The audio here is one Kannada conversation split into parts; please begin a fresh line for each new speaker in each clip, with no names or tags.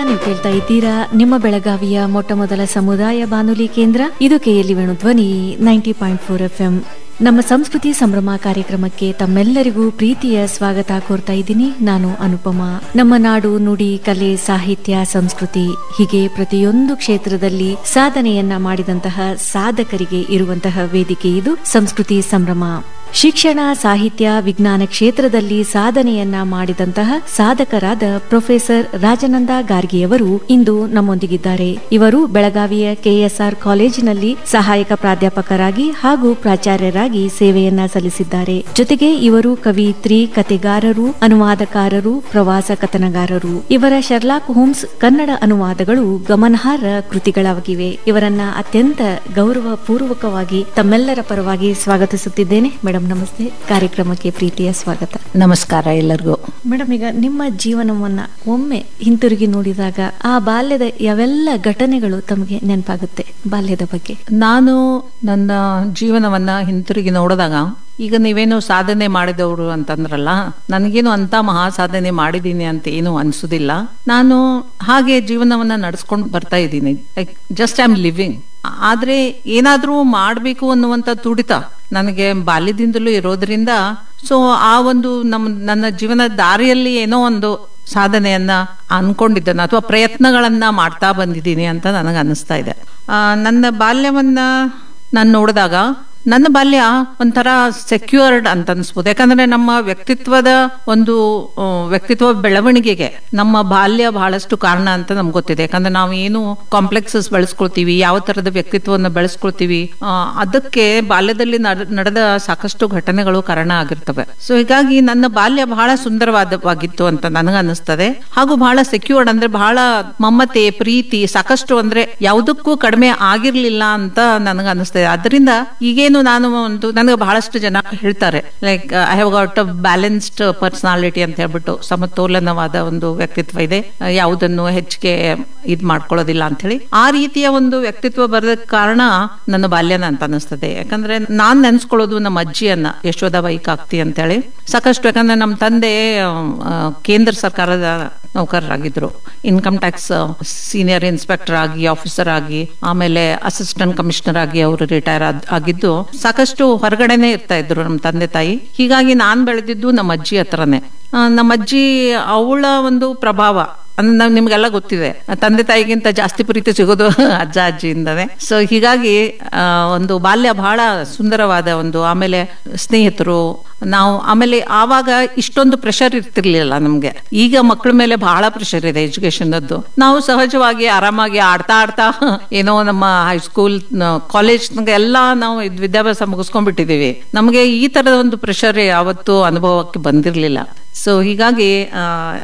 ನೀವು ಕೇಳ್ತಾ ಇದ್ದೀರಾ ನಿಮ್ಮ ಬೆಳಗಾವಿಯ ಮೊಟ್ಟ ಮೊದಲ ಸಮುದಾಯ ಬಾನುಲಿ ಕೇಂದ್ರ ಇದು KLE Venu Dhwani ninety point four F M ನಮ್ಮ ಸಂಸ್ಕೃತಿ ಸಂಭ್ರಮ ಕಾರ್ಯಕ್ರಮಕ್ಕೆ ತಮ್ಮೆಲ್ಲರಿಗೂ ಪ್ರೀತಿಯ ಸ್ವಾಗತ ಕೋರ್ತಾ ಇದ್ದೀನಿ ನಾನು ಅನುಪಮ ನಮ್ಮ ನಾಡು ನುಡಿ ಕಲೆ ಸಾಹಿತ್ಯ ಸಂಸ್ಕೃತಿ ಹೀಗೆ ಪ್ರತಿಯೊಂದು ಕ್ಷೇತ್ರದಲ್ಲಿ ಸಾಧನೆಯನ್ನ ಮಾಡಿದಂತಹ ಸಾಧಕರಿಗೆ ಇರುವಂತಹ ವೇದಿಕೆ ಇದು ಸಂಸ್ಕೃತಿ ಸಂಭ್ರಮ ಶಿಕ್ಷಣ ಸಾಹಿತ್ಯ ವಿಜ್ಞಾನ ಕ್ಷೇತ್ರದಲ್ಲಿ ಸಾಧನೆಯನ್ನ ಮಾಡಿದಂತಹ ಸಾಧಕರಾದ ಪ್ರೊಫೆಸರ್ ರಾಜನಂದ ಗಾರ್ಗಿಯವರು ಇಂದು ನಮ್ಮೊಂದಿಗಿದ್ದಾರೆ ಇವರು ಬೆಳಗಾವಿಯ ಕೆಎಸ್ಆರ್ ಕಾಲೇಜಿನಲ್ಲಿ ಸಹಾಯಕ ಪ್ರಾಧ್ಯಾಪಕರಾಗಿ ಹಾಗೂ ಪ್ರಾಚಾರ್ಯರಾಗಿ ಸೇವೆಯನ್ನ ಸಲ್ಲಿಸಿದ್ದಾರೆ ಜೊತೆಗೆ ಇವರು ಕವಿತ್ರಿ ಕತೆಗಾರರು ಅನುವಾದಕಾರರು ಪ್ರವಾಸ ಕಥನಗಾರರು ಇವರ ಶರ್ಲಾಕ್ ಹೋಮ್ಸ್ ಕನ್ನಡ ಅನುವಾದಗಳು ಗಮನಾರ್ಹ ಕೃತಿಗಳಾಗಿವೆ ಇವರನ್ನ ಅತ್ಯಂತ ಗೌರವ ಪೂರ್ವಕವಾಗಿ ತಮ್ಮೆಲ್ಲರ ಪರವಾಗಿ ಸ್ವಾಗತಿಸುತ್ತಿದ್ದೇನೆ ಮೇಡಮ್ ನಮಸ್ತೆ ಕಾರ್ಯಕ್ರಮಕ್ಕೆ ಪ್ರೀತಿಯ ಸ್ವಾಗತ
ನಮಸ್ಕಾರ ಎಲ್ಲರಿಗೂ
ಮೇಡಮ್ ಈಗ ನಿಮ್ಮ ಜೀವನವನ್ನ ಒಮ್ಮೆ ಹಿಂತಿರುಗಿ ನೋಡಿದಾಗ ಆ ಬಾಲ್ಯದ ಯಾವೆಲ್ಲ ಘಟನೆಗಳು ತಮಗೆ ನೆನಪಾಗುತ್ತೆ ಬಾಲ್ಯದ ಬಗ್ಗೆ
ನಾನು ನನ್ನ ಜೀವನವನ್ನ ಹಿಂತಿರುಗಿ ನೋಡಿದಾಗ ಈಗ ನೀವೇನು ಸಾಧನೆ ಮಾಡಿದವರು ಅಂತಂದ್ರಲ್ಲ ನನಗೇನು ಅಂತ ಮಹಾ ಸಾಧನೆ ಮಾಡಿದ್ದೀನಿ ಅಂತ ಏನು ಅನ್ಸುದಿಲ್ಲ ನಾನು ಹಾಗೆ ಜೀವನವನ್ನ ನಡ್ಸ್ಕೊಂಡು ಬರ್ತಾ ಇದ್ದೀನಿ like just I am living ಆದ್ರೆ ಏನಾದ್ರೂ ಮಾಡ್ಬೇಕು ಅನ್ನುವಂತ ತುಡಿತ ನನಗೆ ಬಾಲ್ಯದಿಂದಲೂ ಇರೋದ್ರಿಂದ ಸೊ ಆ ಒಂದು ನಮ್ಮ ನನ್ನ ಜೀವನ ದಾರಿಯಲ್ಲಿ ಏನೋ ಒಂದು ಸಾಧನೆಯನ್ನ ಅನ್ಕೊಂಡಿದ್ದೇನೆ ಅಥವಾ ಪ್ರಯತ್ನಗಳನ್ನ ಮಾಡ್ತಾ ಬಂದಿದ್ದೀನಿ ಅಂತ ನನಗೆ ಅನ್ನಿಸ್ತಾ ಇದೆ ಆ, ನನ್ನ ಬಾಲ್ಯವನ್ನ ನಾನು ನೋಡಿದಾಗ ನನ್ನ ಬಾಲ್ಯ ಒಂಥರ ಸೆಕ್ಯೂರ್ಡ್ ಅಂತ ಅನ್ಸ್ಬೋದು ಯಾಕಂದ್ರೆ ನಮ್ಮ ವ್ಯಕ್ತಿತ್ವದ ಒಂದು ಆ, ವ್ಯಕ್ತಿತ್ವ ಬೆಳವಣಿಗೆಗೆ ನಮ್ಮ ಬಾಲ್ಯ ಬಹಳಷ್ಟು ಕಾರಣ ಅಂತ ನಮ್ಗೆ ಗೊತ್ತಿದೆ ಯಾಕಂದ್ರೆ ನಾವು ಏನು ಕಾಂಪ್ಲೆಕ್ಸಸ್ ಬೆಳೆಸ್ಕೊಳ್ತೀವಿ ಯಾವ ತರದ ವ್ಯಕ್ತಿತ್ವವನ್ನು ಬೆಳೆಸ್ಕೊಳ್ತೀವಿ ಆ, ಅದಕ್ಕೆ ಬಾಲ್ಯದಲ್ಲಿ ನಡ್- ನಡೆದ ಸಾಕಷ್ಟು ಘಟನೆಗಳು ಕಾರಣ ಆಗಿರ್ತವೆ ಸೊ ಹೀಗಾಗಿ ನನ್ನ ಬಾಲ್ಯ ಬಹಳ ಸುಂದರವಾದವಾಗಿತ್ತು ಅಂತ ನನಗೆ ಅನಿಸ್ತದೆ ಹಾಗೂ ಬಹಳ ಸೆಕ್ಯೂರ್ಡ್ ಅಂದ್ರೆ ಬಹಳ ಮಮತೆ ಪ್ರೀತಿ ಸಾಕಷ್ಟು ಅಂದ್ರೆ ಯಾವುದಕ್ಕೂ ಕಡಿಮೆ ಆಗಿರ್ಲಿಲ್ಲ ಅಂತ ನನಗೆ ಅನಿಸ್ತದೆ ಅದರಿಂದ ಈಗೇನು ನಾನು ಒಂದು ನನಗೆ ಬಹಳಷ್ಟು ಜನ ಹೇಳ್ತಾರೆ like I have got a balanced personality ಅಂತ ಹೇಳ್ಬಿಟ್ಟು ಸಮತೋಲನವಾದ ಒಂದು ವ್ಯಕ್ತಿತ್ವ ಇದೆ ಆ, ಯಾವುದನ್ನು ಹೆಚ್ಚಿಗೆ ಇದ್ ಮಾಡ್ಕೊಳ್ಳೋದಿಲ್ಲ ಅಂತ ಹೇಳಿ ಆ ರೀತಿಯ ಒಂದು ವ್ಯಕ್ತಿತ್ವ ಬರದ ಕಾರಣ ನನ್ನ ಬಾಲ್ಯನ ಅಂತ ಅನಿಸ್ತದೆ ಯಾಕಂದ್ರೆ ನಾನ್ ನೆನ್ಸ್ಕೊಳ್ಳೋದು ನಮ್ಮ ಅಜ್ಜಿಯನ್ನ ಯಶೋಧಾಬಾಯಿ ಕಾಕ್ತಿ ಅಂತ ಹೇಳಿ ಸಾಕಷ್ಟು ಯಾಕಂದ್ರೆ ನಮ್ಮ ತಂದೆ ಆ, ಕೇಂದ್ರ ಸರ್ಕಾರದ ನೌಕರರಾಗಿದ್ರು ಇನ್ಕಮ್ ಟ್ಯಾಕ್ಸ್ ಸೀನಿಯರ್ ಇನ್ಸ್ಪೆಕ್ಟರ್ ಆಗಿ ಆಫೀಸರ್ ಆಗಿ ಆಮೇಲೆ ಅಸಿಸ್ಟೆಂಟ್ ಕಮಿಷನರ್ ಆಗಿ ಅವರು ರಿಟೈರ್ ಆಗಿದ್ದು ಸಾಕಷ್ಟು ಹೊರಗಡೆನೆ ಇರ್ತಾ ಇದ್ರು ನಮ್ಮ ತಂದೆ ತಾಯಿ ಹೀಗಾಗಿ ನಾನ್ ಬೆಳೆದಿದ್ದು ನಮ್ಮ ಅಜ್ಜಿ ಹತ್ರನೇ ಆ, ನಮ್ಮ ಅಜ್ಜಿ ಅವಳ ಒಂದು ಪ್ರಭಾವ ಅಂದ್ರೆ ನಾವ್ ನಿಮ್ಗೆಲ್ಲ ಗೊತ್ತಿದೆ ತಂದೆ ತಾಯಿಗಿಂತ ಜಾಸ್ತಿ ಪ್ರೀತಿ ಸಿಗೋದು ಅಜ್ಜ ಅಜ್ಜಿಯಿಂದನೇ ಸೊ ಹೀಗಾಗಿ ಆ, ಒಂದು ಬಾಲ್ಯ ಬಹಳ ಸುಂದರವಾದ ಒಂದು ಆಮೇಲೆ ಸ್ನೇಹಿತರು ನಾವು ಆಮೇಲೆ ಆವಾಗ ಇಷ್ಟೊಂದು ಪ್ರೆಷರ್ ಇರ್ತಿರ್ಲಿಲ್ಲ ನಮ್ಗೆ ಈಗ ಮಕ್ಕಳ ಮೇಲೆ ಬಹಳ ಪ್ರೆಷರ್ ಇದೆ ಎಜುಕೇಶನ್ ಅದ್ದು ನಾವು ಸಹಜವಾಗಿ ಆರಾಮಾಗಿ ಆಡ್ತಾ ಆಡ್ತಾ ಏನೋ ನಮ್ಮ ಹೈಸ್ಕೂಲ್ ಕಾಲೇಜ್ ಎಲ್ಲ ನಾವು ಇದ್ ವಿದ್ಯಾಭ್ಯಾಸ ಮುಗಿಸ್ಕೊಂಡ್ಬಿಟ್ಟಿದೀವಿ ನಮಗೆ ಈ ತರದ ಒಂದು ಪ್ರೆಷರ್ ಯಾವತ್ತೂ ಅನುಭವಕ್ಕೆ ಬಂದಿರಲಿಲ್ಲ ಸೊ ಹೀಗಾಗಿ ಆ,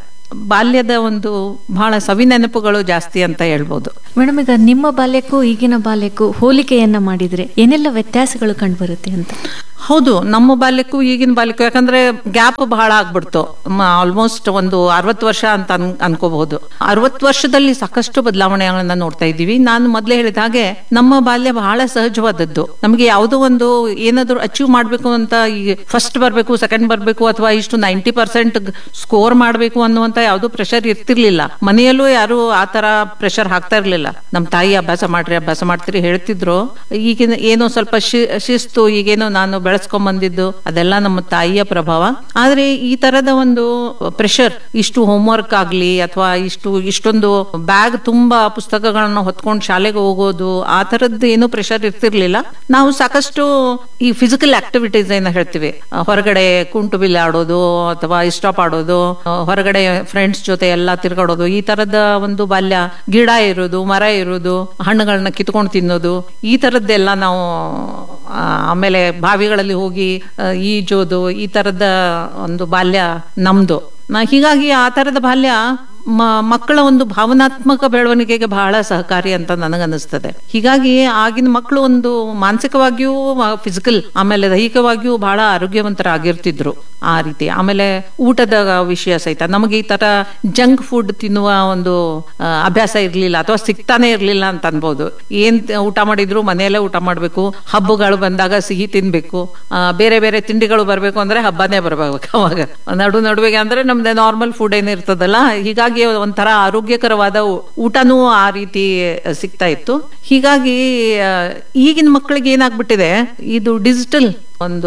ಬಾಲ್ಯದ ಒಂದು ಬಹಳ ಸವಿ ನೆನಪುಗಳು ಜಾಸ್ತಿ ಅಂತ ಹೇಳ್ಬೋದು
ಮೇಡಮ್ ಈಗ ನಿಮ್ಮ ಬಾಲ್ಯಕ್ಕೂ ಈಗಿನ ಬಾಲ್ಯಕ್ಕೂ ಹೋಲಿಕೆಯನ್ನ ಮಾಡಿದ್ರೆ ಏನೆಲ್ಲ ವ್ಯತ್ಯಾಸಗಳು ಕಂಡುಬರುತ್ತೆ ಅಂತ
ಹೌದು ನಮ್ಮ ಬಾಲ್ಯಕ್ಕೂ ಈಗಿನ ಬಾಲ್ಯಕ್ಕೂ ಯಾಕಂದ್ರೆ ಗ್ಯಾಪ್ ಬಹಳ ಆಗ್ಬಿಡ್ತು ಆಲ್ಮೋಸ್ಟ್ ಒಂದು ಅರವತ್ತು ವರ್ಷ ಅಂತ ಅನ್ ಅನ್ಕೋಬಹುದು ಅರವತ್ತು ವರ್ಷದಲ್ಲಿ ಸಾಕಷ್ಟು ಬದಲಾವಣೆಗಳನ್ನ ನೋಡ್ತಾ ಇದ್ದೀವಿ ನಾನು ಮೊದಲೇ ಹೇಳಿದ ಹಾಗೆ ನಮ್ಮ ಬಾಲ್ಯ ಬಹಳ ಸಹಜವಾದದ್ದು ನಮಗೆ ಯಾವುದೋ ಒಂದು ಏನಾದ್ರು ಅಚೀವ್ ಮಾಡ್ಬೇಕು ಅಂತ ಈಗ ಫಸ್ಟ್ ಬರ್ಬೇಕು ಸೆಕೆಂಡ್ ಬರ್ಬೇಕು ಅಥವಾ ಇಷ್ಟು ನೈಂಟಿ ಪರ್ಸೆಂಟ್ ಸ್ಕೋರ್ ಮಾಡ್ಬೇಕು ಅನ್ನುವಂತ ಯಾವ್ದು ಪ್ರೆಷರ್ ಇರ್ತಿರ್ಲಿಲ್ಲ ಮನೆಯಲ್ಲೂ ಯಾರು ಆ ತರ ಪ್ರೆಷರ್ ಹಾಕ್ತಾ ಇರ್ಲಿಲ್ಲ ನಮ್ಮ ತಾಯಿ ಅಭ್ಯಾಸ ಮಾಡ್ರಿ ಅಭ್ಯಾಸ ಮಾಡ್ತೀರಿ ಹೇಳ್ತಿದ್ರು ಈಗಿನ ಏನೋ ಸ್ವಲ್ಪ ಶಿ- ಶಿಸ್ತು ಈಗೇನೋ ನಾನು ಬೆಳೆಸ್ಕೊಂಡ್ ಬಂದಿದ್ದು ಅದೆಲ್ಲ ನಮ್ಮ ತಾಯಿಯ ಪ್ರಭಾವ ಆದ್ರೆ ಈ ತರದ ಒಂದು ಪ್ರೆಷರ್ ಇಷ್ಟು ಹೋಮ್ವರ್ಕ್ ಆಗ್ಲಿ ಅಥವಾ ಇಷ್ಟು ಇಷ್ಟೊಂದು ಬ್ಯಾಗ್ ತುಂಬಾ ಪುಸ್ತಕಗಳನ್ನ ಹೊತ್ಕೊಂಡು ಶಾಲೆಗೆ ಹೋಗೋದು ಆ ತರದ್ದು ಏನು ಪ್ರೆಷರ್ ಇರ್ತಿರ್ಲಿಲ್ಲ ನಾವು ಸಾಕಷ್ಟು ಈ ಫಿಸಿಕಲ್ ಆಕ್ಟಿವಿಟೀಸ್ ಏನ ಹೇಳ್ತೀವಿ ಆ, ಹೊರಗಡೆ ಕುಂಟು ಬಿಲ್ ಆಡೋದು ಅಥವಾ ಇಸ್ಟಾಪ್ ಆಡೋದು ಆ, ಹೊರಗಡೆ ಫ್ರೆಂಡ್ಸ್ ಜೊತೆ ಎಲ್ಲ ತಿರ್ಗಾಡೋದು ಈ ತರದ ಒಂದು ಬಾಲ್ಯ ಗಿಡ ಇರೋದು ಮರ ಇರೋದು ಹಣ್ಣುಗಳನ್ನ ಕಿತ್ಕೊಂಡು ತಿನ್ನೋದು ಈ ತರದ್ದೆಲ್ಲ ನಾವು ಆ, ಆಮೇಲೆ ಬಾವಿಗಳಲ್ಲಿ ಹೋಗಿ ಆ, ಈಜೋದು ಈ ತರದ ಒಂದು ಬಾಲ್ಯ ನಮ್ದು ನಾ- ಹೀಗಾಗಿ ಆ ತರದ ಬಾಲ್ಯ ಮ- ಮಕ್ಕಳ ಒಂದು ಭಾವನಾತ್ಮಕ ಬೆಳವಣಿಗೆಗೆ ಬಹಳ ಸಹಕಾರಿ ಅಂತ ನನಗನ್ನಿಸ್ತದೆ ಹೀಗಾಗಿ ಆಗಿನ ಮಕ್ಕಳು ಒಂದು ಮಾನಸಿಕವಾಗಿಯೂ ಫಿಸಿಕಲ್ ಆಮೇಲೆ ದೈಹಿಕವಾಗಿಯೂ ಬಹಳ ಆರೋಗ್ಯವಂತರಾಗಿರ್ತಿದ್ರು ಆ ರೀತಿ ಆಮೇಲೆ ಊಟದ ವಿಷಯ ಸಹಿತ ನಮಗೆ ಈ ತರ ಜಂಕ್ ಫುಡ್ ತಿನ್ನುವ ಒಂದು ಆ, ಅಭ್ಯಾಸ ಇರ್ಲಿಲ್ಲ ಅಥವಾ ಸಿಗ್ತಾನೆ ಇರ್ಲಿಲ್ಲ ಅಂತ ಅನ್ಬೋದು ಏನ್ ತ- ಊಟ ಮಾಡಿದ್ರು ಮನೆಯಲ್ಲೇ ಊಟ ಮಾಡ್ಬೇಕು ಹಬ್ಬಗಳು ಬಂದಾಗ ಸಿಹಿ ತಿನ್ಬೇಕು ಆ, ಬೇರೆ ಬೇರೆ ತಿಂಡಿಗಳು ಬರ್ಬೇಕು ಅಂದ್ರೆ ಹಬ್ಬನೇ ಬರ್ಬೇಕು ಅವಾಗ ನಡು ನಡುವೆಗೆ ಅಂದ್ರೆ ನಮ್ದು ನಾರ್ಮಲ್ ಫುಡ್ ಏನಿರ್ತದಲ್ಲ ಹೀಗಾಗಿ ಹೀಗಾಗಿ ಒಂಥರ ಆರೋಗ್ಯಕರವಾದ ಊ- ಊಟನೂ ಆ ರೀತಿ ಸಿಗ್ತಾ ಇತ್ತು ಹೀಗಾಗಿ ಆ, ಈಗಿನ ಮಕ್ಕಳಿಗೆ ಏನಾಗ್ಬಿಟ್ಟಿದೆ ಇದು ಡಿಜಿಟಲ್ ಒಂದು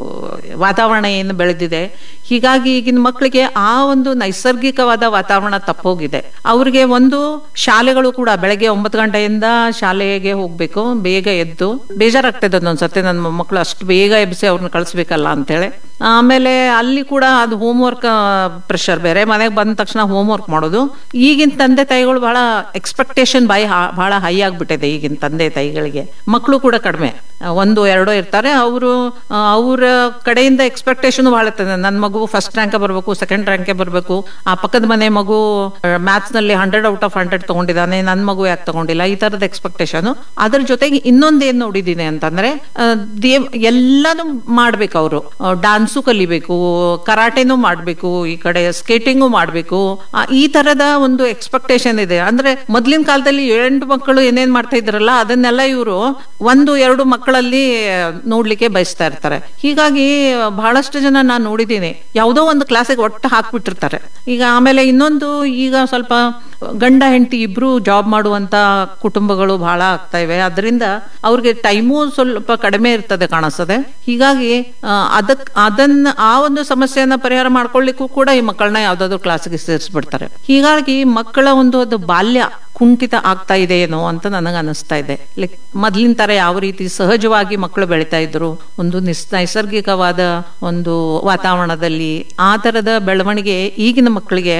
ವಾತಾವರಣ ಏನು ಬೆಳೆದಿದೆ ಹೀಗಾಗಿ ಈಗಿನ ಮಕ್ಕಳಿಗೆ ಆ ಒಂದು ನೈಸರ್ಗಿಕವಾದ ವಾತಾವರಣ ತಪ್ಪೋಗಿದೆ ಅವ್ರಿಗೆ ಒಂದು ಶಾಲೆಗಳು ಕೂಡ ಬೆಳಗ್ಗೆ ಒಂಬತ್ತು ಗಂಟೆಯಿಂದ ಶಾಲೆಗೆ ಹೋಗ್ಬೇಕು ಬೇಗ ಎದ್ದು ಬೇಜಾರಾಗ್ತದೆ ಒಂದೊಂದ್ಸತಿ ನನ್ನ ಮಕ್ಕಳು ಅಷ್ಟು ಬೇಗ ಎಬ್ಬಿಸಿ ಅವ್ರನ್ನ ಕಳಿಸ್ಬೇಕಲ್ಲ ಅಂತೇಳಿ ಆಮೇಲೆ ಅಲ್ಲಿ ಕೂಡ ಅದು ಹೋಮ್ವರ್ಕ್ ಪ್ರೆಷರ್ ಬೇರೆ ಮನೆಗೆ ಬಂದ ತಕ್ಷಣ ಹೋಮ್ವರ್ಕ್ ಮಾಡೋದು ಈಗಿನ ತಂದೆ ತಾಯಿಗಳು ಬಹಳ ಎಕ್ಸ್ಪೆಕ್ಟೇಷನ್ ಬಾಯಿ ಬಹಳ ಹೈ ಆಗ್ಬಿಟ್ಟಿದೆ ಈಗಿನ ತಂದೆ ತಾಯಿಗಳಿಗೆ ಮಕ್ಕಳು ಕೂಡ ಕಡಿಮೆ ಒಂದು ಎರಡೋ ಇರ್ತಾರೆ ಅವರು ಅವರ ಕಡೆಯಿಂದ ಎಕ್ಸ್ಪೆಕ್ಟೇಷನ್ ಬಹಳ ಇರ್ತದೆ ನನ್ನ ಮಗು ಫಸ್ಟ್ ರ್ಯಾಂಕ್ ಬರಬೇಕು ಸೆಕೆಂಡ್ ರ್ಯಾಂಕೆ ಬರಬೇಕು ಆ ಪಕ್ಕದ ಮನೆ ಮಗು ಮ್ಯಾಥ್ಸ್ ನಲ್ಲಿ ಹಂಡ್ರೆಡ್ ಔಟ್ ಆಫ್ ಹಂಡ್ರೆಡ್ ತಗೊಂಡಿದ್ದಾನೆ ನನ್ನ ಮಗು ಯಾಕೆ ತಗೊಂಡಿಲ್ಲ ಈ ತರದ ಎಕ್ಸ್ಪೆಕ್ಟೇಷನ್ ಅದ್ರ ಜೊತೆಗೆ ಇನ್ನೊಂದೇನ್ ನೋಡಿದೀನಿ ಅಂತಂದ್ರೆ ಆ, ದೇವ್ ಎಲ್ಲಾನು ಮಾಡ್ಬೇಕು ಅವರು ಡಾನ್ಸು ಕಲಿಬೇಕು ಕರಾಟೆನೂ ಮಾಡ್ಬೇಕು ಈ ಕಡೆ ಸ್ಕೇಟಿಂಗು ಮಾಡ್ಬೇಕು ಆ, ಈ ತರದ ಒಂದು ಎಕ್ಸ್ಪೆಕ್ಟೇಷನ್ ಇದೆ ಅಂದ್ರೆ ಮೊದ್ಲಿನ ಕಾಲದಲ್ಲಿ ಎಂಟು ಮಕ್ಕಳು ಏನೇನ್ ಮಾಡ್ತಾ ಇದ್ರಲ್ಲ ಅದನ್ನೆಲ್ಲ ಇವರು ಒಂದು ಎರಡು ಮಕ್ಕಳಲ್ಲಿ ನೋಡ್ಲಿಕ್ಕೆ ಬಯಸ್ತಾ ಇರ್ತಾರೆ ಹೀಗಾಗಿ ಬಹಳಷ್ಟು ಜನ ನಾನು ನೋಡಿದ್ದೀನಿ ಯಾವುದೋ ಒಂದು ಕ್ಲಾಸಿಗೆ ಒಟ್ಟು ಹಾಕ್ಬಿಟ್ಟಿರ್ತಾರೆ ಈಗ ಆಮೇಲೆ ಇನ್ನೊಂದು ಈಗ ಸ್ವಲ್ಪ ಗಂಡ ಹೆಂಡತಿ ಇಬ್ರು ಜಾಬ್ ಮಾಡುವಂತ ಕುಟುಂಬಗಳು ಬಹಳ ಆಗ್ತಾ ಇವೆ ಅದರಿಂದ ಅವ್ರಿಗೆ ಟೈಮು ಸ್ವಲ್ಪ ಕಡಿಮೆ ಇರ್ತದೆ ಕಾಣಿಸ್ತದೆ ಹೀಗಾಗಿ ಆ, ಅದಕ್ ಅದನ್ನ ಆ ಒಂದು ಸಮಸ್ಯೆಯನ್ನ ಪರಿಹಾರ ಮಾಡ್ಕೊಳ್ಳಿಕ್ಕೂ ಕೂಡ ಈ ಮಕ್ಕಳನ್ನ ಯಾವ್ದಾದ್ರು ಕ್ಲಾಸ್ಗೆ ಸೇರಿಸ್ಬಿಡ್ತಾರೆ ಹೀಗಾಗಿ ಮಕ್ಕಳ ಒಂದು ಅದು ಬಾಲ್ಯ ಕುಂಠಿತ ಆಗ್ತಾ ಇದೆ ಏನೋ ಅಂತ ನನಗೆ ಅನಿಸ್ತಾ ಇದೆ ಲೈಕ್ ಮೊದ್ಲಿನ ತರ ಯಾವ ರೀತಿ ಸಹಜವಾಗಿ ಮಕ್ಕಳು ಬೆಳಿತಾ ಇದ್ರು ಒಂದು ನಿಸ್ ನೈಸರ್ಗಿಕವಾದ ಒಂದು ವಾತಾವರಣದಲ್ಲಿ ಆ ತರದ ಬೆಳವಣಿಗೆ ಈಗಿನ ಮಕ್ಕಳಿಗೆ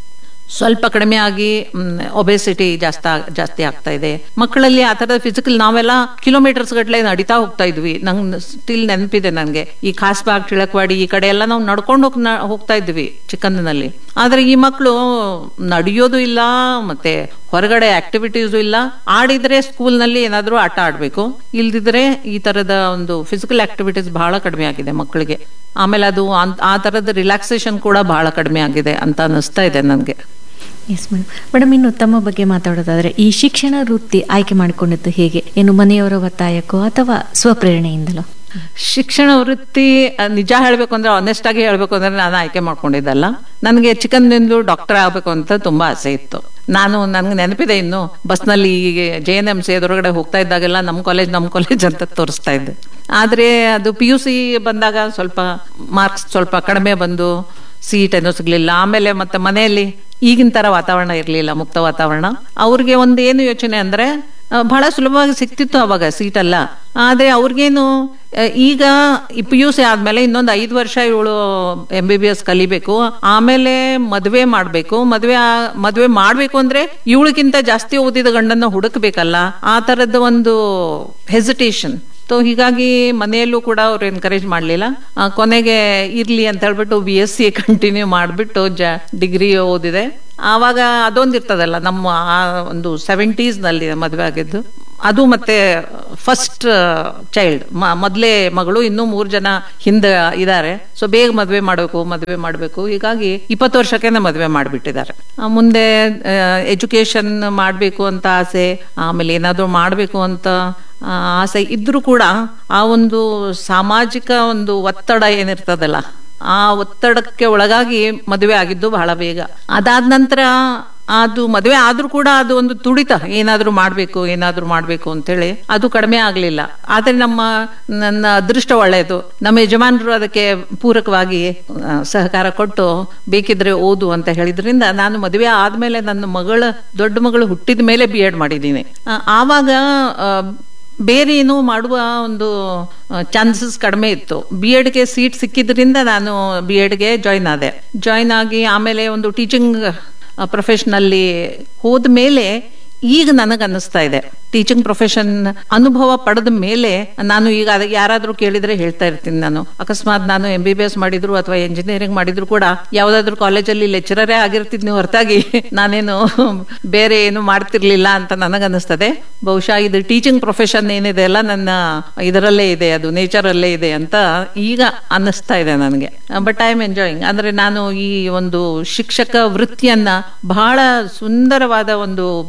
ಸ್ವಲ್ಪ ಕಡಿಮೆ ಆಗಿ ಒಬೆಸಿಟಿ ಜಾಸ್ತಿ ಜಾಸ್ತಿ ಆಗ್ತಾ ಇದೆ ಮಕ್ಕಳಲ್ಲಿ ಆ ತರದ ಫಿಸಿಕಲ್ ನಾವೆಲ್ಲ ಕಿಲೋಮೀಟರ್ಸ್ ಗಟ್ಲೆ ನಡೀತಾ ಹೋಗ್ತಾ ಇದ್ವಿ ನಂಗೆ ಸ್ಟಿಲ್ ನೆನಪಿದೆ ನನಗೆ ಈ ಖಾಸ್ಬಾಗ್ ಚಿಳಕವಾಡಿ ಈ ಕಡೆ ಎಲ್ಲ ನಾವು ನಡ್ಕೊಂಡು ಹೋಗ್ ಹೋಗ್ತಾ ಇದ್ವಿ ಚಿಕ್ಕಂದಿನಲ್ಲಿ ಆದ್ರೆ ಈ ಮಕ್ಕಳು ನಡೆಯೋದು ಇಲ್ಲ ಮತ್ತೆ ಹೊರಗಡೆ ಆಕ್ಟಿವಿಟೀಸು ಇಲ್ಲ ಆಡಿದ್ರೆ ಸ್ಕೂಲ್ ನಲ್ಲಿ ಏನಾದ್ರೂ ಆಟ ಆಡ್ಬೇಕು ಇಲ್ದಿದ್ರೆ ಈ ತರದ ಒಂದು ಫಿಸಿಕಲ್ ಆಕ್ಟಿವಿಟೀಸ್ ಬಹಳ ಕಡಿಮೆ ಆಗಿದೆ ಮಕ್ಕಳಿಗೆ ಆಮೇಲೆ ಅದು ಆ- ಆ ತರದ ರಿಲ್ಯಾಕ್ಸೇಷನ್ ಕೂಡ ಬಹಳ ಕಡಿಮೆ ಆಗಿದೆ ಅಂತ ಅನಿಸ್ತಾ ಇದೆ ನನಗೆ
ಎಸ್ ಮೇಡಮ್ ಮೇಡಮ್ ಇನ್ನು ತಮ್ಮ ಬಗ್ಗೆ ಮಾತಾಡೋದಾದ್ರೆ ಈ ಶಿಕ್ಷಣ ವೃತ್ತಿ ಆಯ್ಕೆ ಮಾಡಿಕೊಂಡಿದ್ದು ಹೇಗೆ ಏನು ಮನೆಯವರ ಒತ್ತಾಯಕ್ಕೋ ಅಥವಾ ಸ್ವಪ್ರೇರಣೆಯಿಂದಲೋ
ಶಿಕ್ಷಣ ವೃತ್ತಿ ಅಹ್, ನಿಜ ಹೇಳ್ಬೇಕು ಅಂದ್ರೆ ಆನೆಸ್ಟ್ ಆಗಿ ಹೇಳ್ಬೇಕು ಅಂದ್ರೆ ನಾನು ಆಯ್ಕೆ ಮಾಡ್ಕೊಂಡಿದ್ದಲ್ಲ ನನಗೆ ಚಿಕ್ಕಂದಿಂದಲೂ ಡಾಕ್ಟರ್ ಆಗ್ಬೇಕು ಅಂತ ತುಂಬಾ ಆಸೆ ಇತ್ತು ನಾನು ನನ್ಗೆ ನೆನಪಿದೆ ಇನ್ನು ಬಸ್ನಲ್ಲಿ ಜೆ ಎನ್ ಎಂ ಸಿ ಎದುರುಗಡೆ ಹೋಗ್ತಾ ಇದ್ದಾಗೆಲ್ಲ ನಮ್ಮ ಕಾಲೇಜ್ ನಮ್ಮ ಕಾಲೇಜ್ ಅಂತ ತೋರಿಸ್ತಾ ಇದ್ದೆ ಆದ್ರೆ ಅದು ಪಿ ಯು ಸಿ ಬಂದಾಗ ಸ್ವಲ್ಪ ಮಾರ್ಕ್ಸ್ ಸ್ವಲ್ಪ ಕಡಿಮೆ ಬಂದು ಸೀಟ್ ಏನೋ ಸಿಗ್ಲಿಲ್ಲ ಆಮೇಲೆ ಮತ್ತೆ ಮನೆಯಲ್ಲಿ ಈಗಿನ ತರ ವಾತಾವರಣ ಇರಲಿಲ್ಲ ಮುಕ್ತ ವಾತಾವರಣ ಅವ್ರಿಗೆ ಒಂದು ಏನು ಯೋಚನೆ ಅಂದ್ರೆ ಆ, ಬಹಳ ಸುಲಭವಾಗಿ ಸಿಕ್ತಿತ್ತು ಅವಾಗ ಸೀಟ್ ಅಲ್ಲ ಆದ್ರೆ ಅವ್ರಿಗೇನು ಆ, ಈಗ ಪಿ ಯು ಸಿ ಆದ್ಮೇಲೆ ಇನ್ನೊಂದು ಐದು ವರ್ಷ ಇವಳು ಎಂ ಬಿ ಬಿ ಎಸ್ ಕಲಿಬೇಕು ಆಮೇಲೆ ಮದುವೆ ಮಾಡ್ಬೇಕು ಮದುವೆ ಆ- ಮದುವೆ ಮಾಡ್ಬೇಕು ಅಂದ್ರೆ ಇವಳಿಗಿಂತ ಜಾಸ್ತಿ ಓದಿದ ಗಂಡನ್ನ ಹುಡುಕ್ಬೇಕಲ್ಲ ಆ ತರದ ಒಂದು ಹೆಸಿಟೇಷನ್ ಸೊ ಹೀಗಾಗಿ ಮನೆಯಲ್ಲೂ ಕೂಡ ಅವ್ರು ಎನ್ಕರೇಜ್ ಮಾಡಲಿಲ್ಲ ಕೊನೆಗೆ ಇರ್ಲಿ ಅಂತ ಹೇಳ್ಬಿಟ್ಟು ಬಿ ಎಸ್ ಸಿ ಕಂಟಿನ್ಯೂ ಮಾಡಿಬಿಟ್ಟು ಜ ಡಿಗ್ರಿ ಓದಿದೆ ಆವಾಗ ಅದೊಂದು ಇರ್ತದಲ್ಲ ನಮ್ಮ ಆ ಒಂದು ಸೆವೆಂಟೀಸ್ ನಲ್ಲಿ ಮದುವೆ ಆಗಿದ್ದು ಅದು ಮತ್ತೆ ಫಸ್ಟ್ ಚೈಲ್ಡ್ ಮೊದಲೇ ಮಗಳು ಇನ್ನೂ ಮೂರು ಜನ ಹಿಂದೆ ಇದ್ದಾರೆ ಸೊ ಬೇಗ ಮದುವೆ ಮಾಡಬೇಕು ಮದುವೆ ಮಾಡಬೇಕು ಹೀಗಾಗಿ ಇಪ್ಪತ್ತು ವರ್ಷಕ್ಕೆ ಮದುವೆ ಮಾಡಿಬಿಟ್ಟಿದ್ದಾರೆ ಮುಂದೆ ಎಜುಕೇಶನ್ ಮಾಡಬೇಕು ಅಂತ ಆಸೆ ಆಮೇಲೆ ಏನಾದರೂ ಮಾಡಬೇಕು ಅಂತ ಆ, ಆಸೆ ಇದ್ರೂ ಕೂಡ ಆ ಒಂದು ಸಾಮಾಜಿಕ ಒಂದು ಒತ್ತಡ ಏನಿರ್ತದಲ್ಲ ಆ ಒತ್ತಡಕ್ಕೆ ಒಳಗಾಗಿ ಮದುವೆ ಆಗಿದ್ದು ಬಹಳ ಬೇಗ ಅದಾದ ನಂತರ ಅದು ಮದುವೆ ಆದ್ರೂ ಕೂಡ ಅದು ಒಂದು ತುಡಿತ ಏನಾದ್ರೂ ಮಾಡ್ಬೇಕು ಏನಾದ್ರೂ ಮಾಡ್ಬೇಕು ಅಂತೇಳಿ ಅದು ಕಡಿಮೆ ಆಗ್ಲಿಲ್ಲ ಆದ್ರೆ ನಮ್ಮ ನನ್ನ ಅದೃಷ್ಟ ಒಳ್ಳೆಯದು ನಮ್ಮ ಯಜಮಾನರು ಅದಕ್ಕೆ ಪೂರಕವಾಗಿ ಆ, ಸಹಕಾರ ಕೊಟ್ಟು ಬೇಕಿದ್ರೆ ಓದು ಅಂತ ಹೇಳಿದ್ರಿಂದ ನಾನು ಮದುವೆ ಆದ್ಮೇಲೆ ನನ್ನ ಮಗಳ ದೊಡ್ಡ ಮಗಳು ಹುಟ್ಟಿದ ಮೇಲೆ ಬಿ ಎಡ್ ಮಾಡಿದ್ದೀನಿ ಆ, ಆವಾಗ ಆ, ಬೇರೆ ಏನೋ ಮಾಡುವ ಒಂದು ಚಾನ್ಸಸ್ ಕಡಿಮೆ ಇತ್ತು ಬಿ ಎಡ್ಗೆ ಸೀಟ್ ಸಿಕ್ಕಿದ್ರಿಂದ ನಾನು ಬಿ ಎಡ್ಗೆ ಜಾಯ್ನ್ ಆದೆ ಜಾಯ್ನ್ ಆಗಿ ಆಮೇಲೆ ಒಂದು ಟೀಚಿಂಗ್ ಪ್ರೊಫೆಷನಲ್ಲಿ ಹೋದ ಮೇಲೆ ಈಗ ನನಗೆ ಅನ್ನಿಸ್ತಾ ಇದೆ ಟೀಚಿಂಗ್ ಪ್ರೊಫೆಷನ್ ಅನುಭವ ಪಡೆದ ಮೇಲೆ ನಾನು ಈಗ ಅದಕ್ಕೆ ಯಾರಾದ್ರೂ ಕೇಳಿದ್ರೆ ಹೇಳ್ತಾ ಇರ್ತೀನಿ ನಾನು ಅಕಸ್ಮಾತ್ ನಾನು ಎಂ ಬಿ ಬಿ ಎಸ್ ಮಾಡಿದ್ರು ಅಥವಾ ಇಂಜಿನಿಯರಿಂಗ್ ಮಾಡಿದ್ರು ಕೂಡ ಯಾವ್ದಾದ್ರು ಕಾಲೇಜಲ್ಲಿ ಲೆಕ್ಚರರೇ ಆಗಿರ್ತಿದ್ನಿ ಹೊರತಾಗಿ ನಾನೇನು ಬೇರೆ ಏನು ಮಾಡ್ತಿರ್ಲಿಲ್ಲ ಅಂತ ನನಗನ್ನಿಸ್ತದೆ ಬಹುಶಃ ಇದು ಟೀಚಿಂಗ್ ಪ್ರೊಫೆಷನ್ ಏನಿದೆ ಅಲ್ಲ ನನ್ನ ಇದರಲ್ಲೇ ಇದೆ ಅದು ನೇಚರಲ್ಲೇ ಇದೆ ಅಂತ ಈಗ ಅನ್ನಿಸ್ತಾ ಇದೆ ನನಗೆ ಬಟ್ ಐ ಆಮ್ ಎಂಜಾಯಿಂಗ್ ಅಂದ್ರೆ ನಾನು ಈ ಒಂದು ಶಿಕ್ಷಕ ವೃತ್ತಿಯನ್ನ ಬಹಳ ಸುಂದರವಾದ ಒಂದು ವೃತ್ತಿ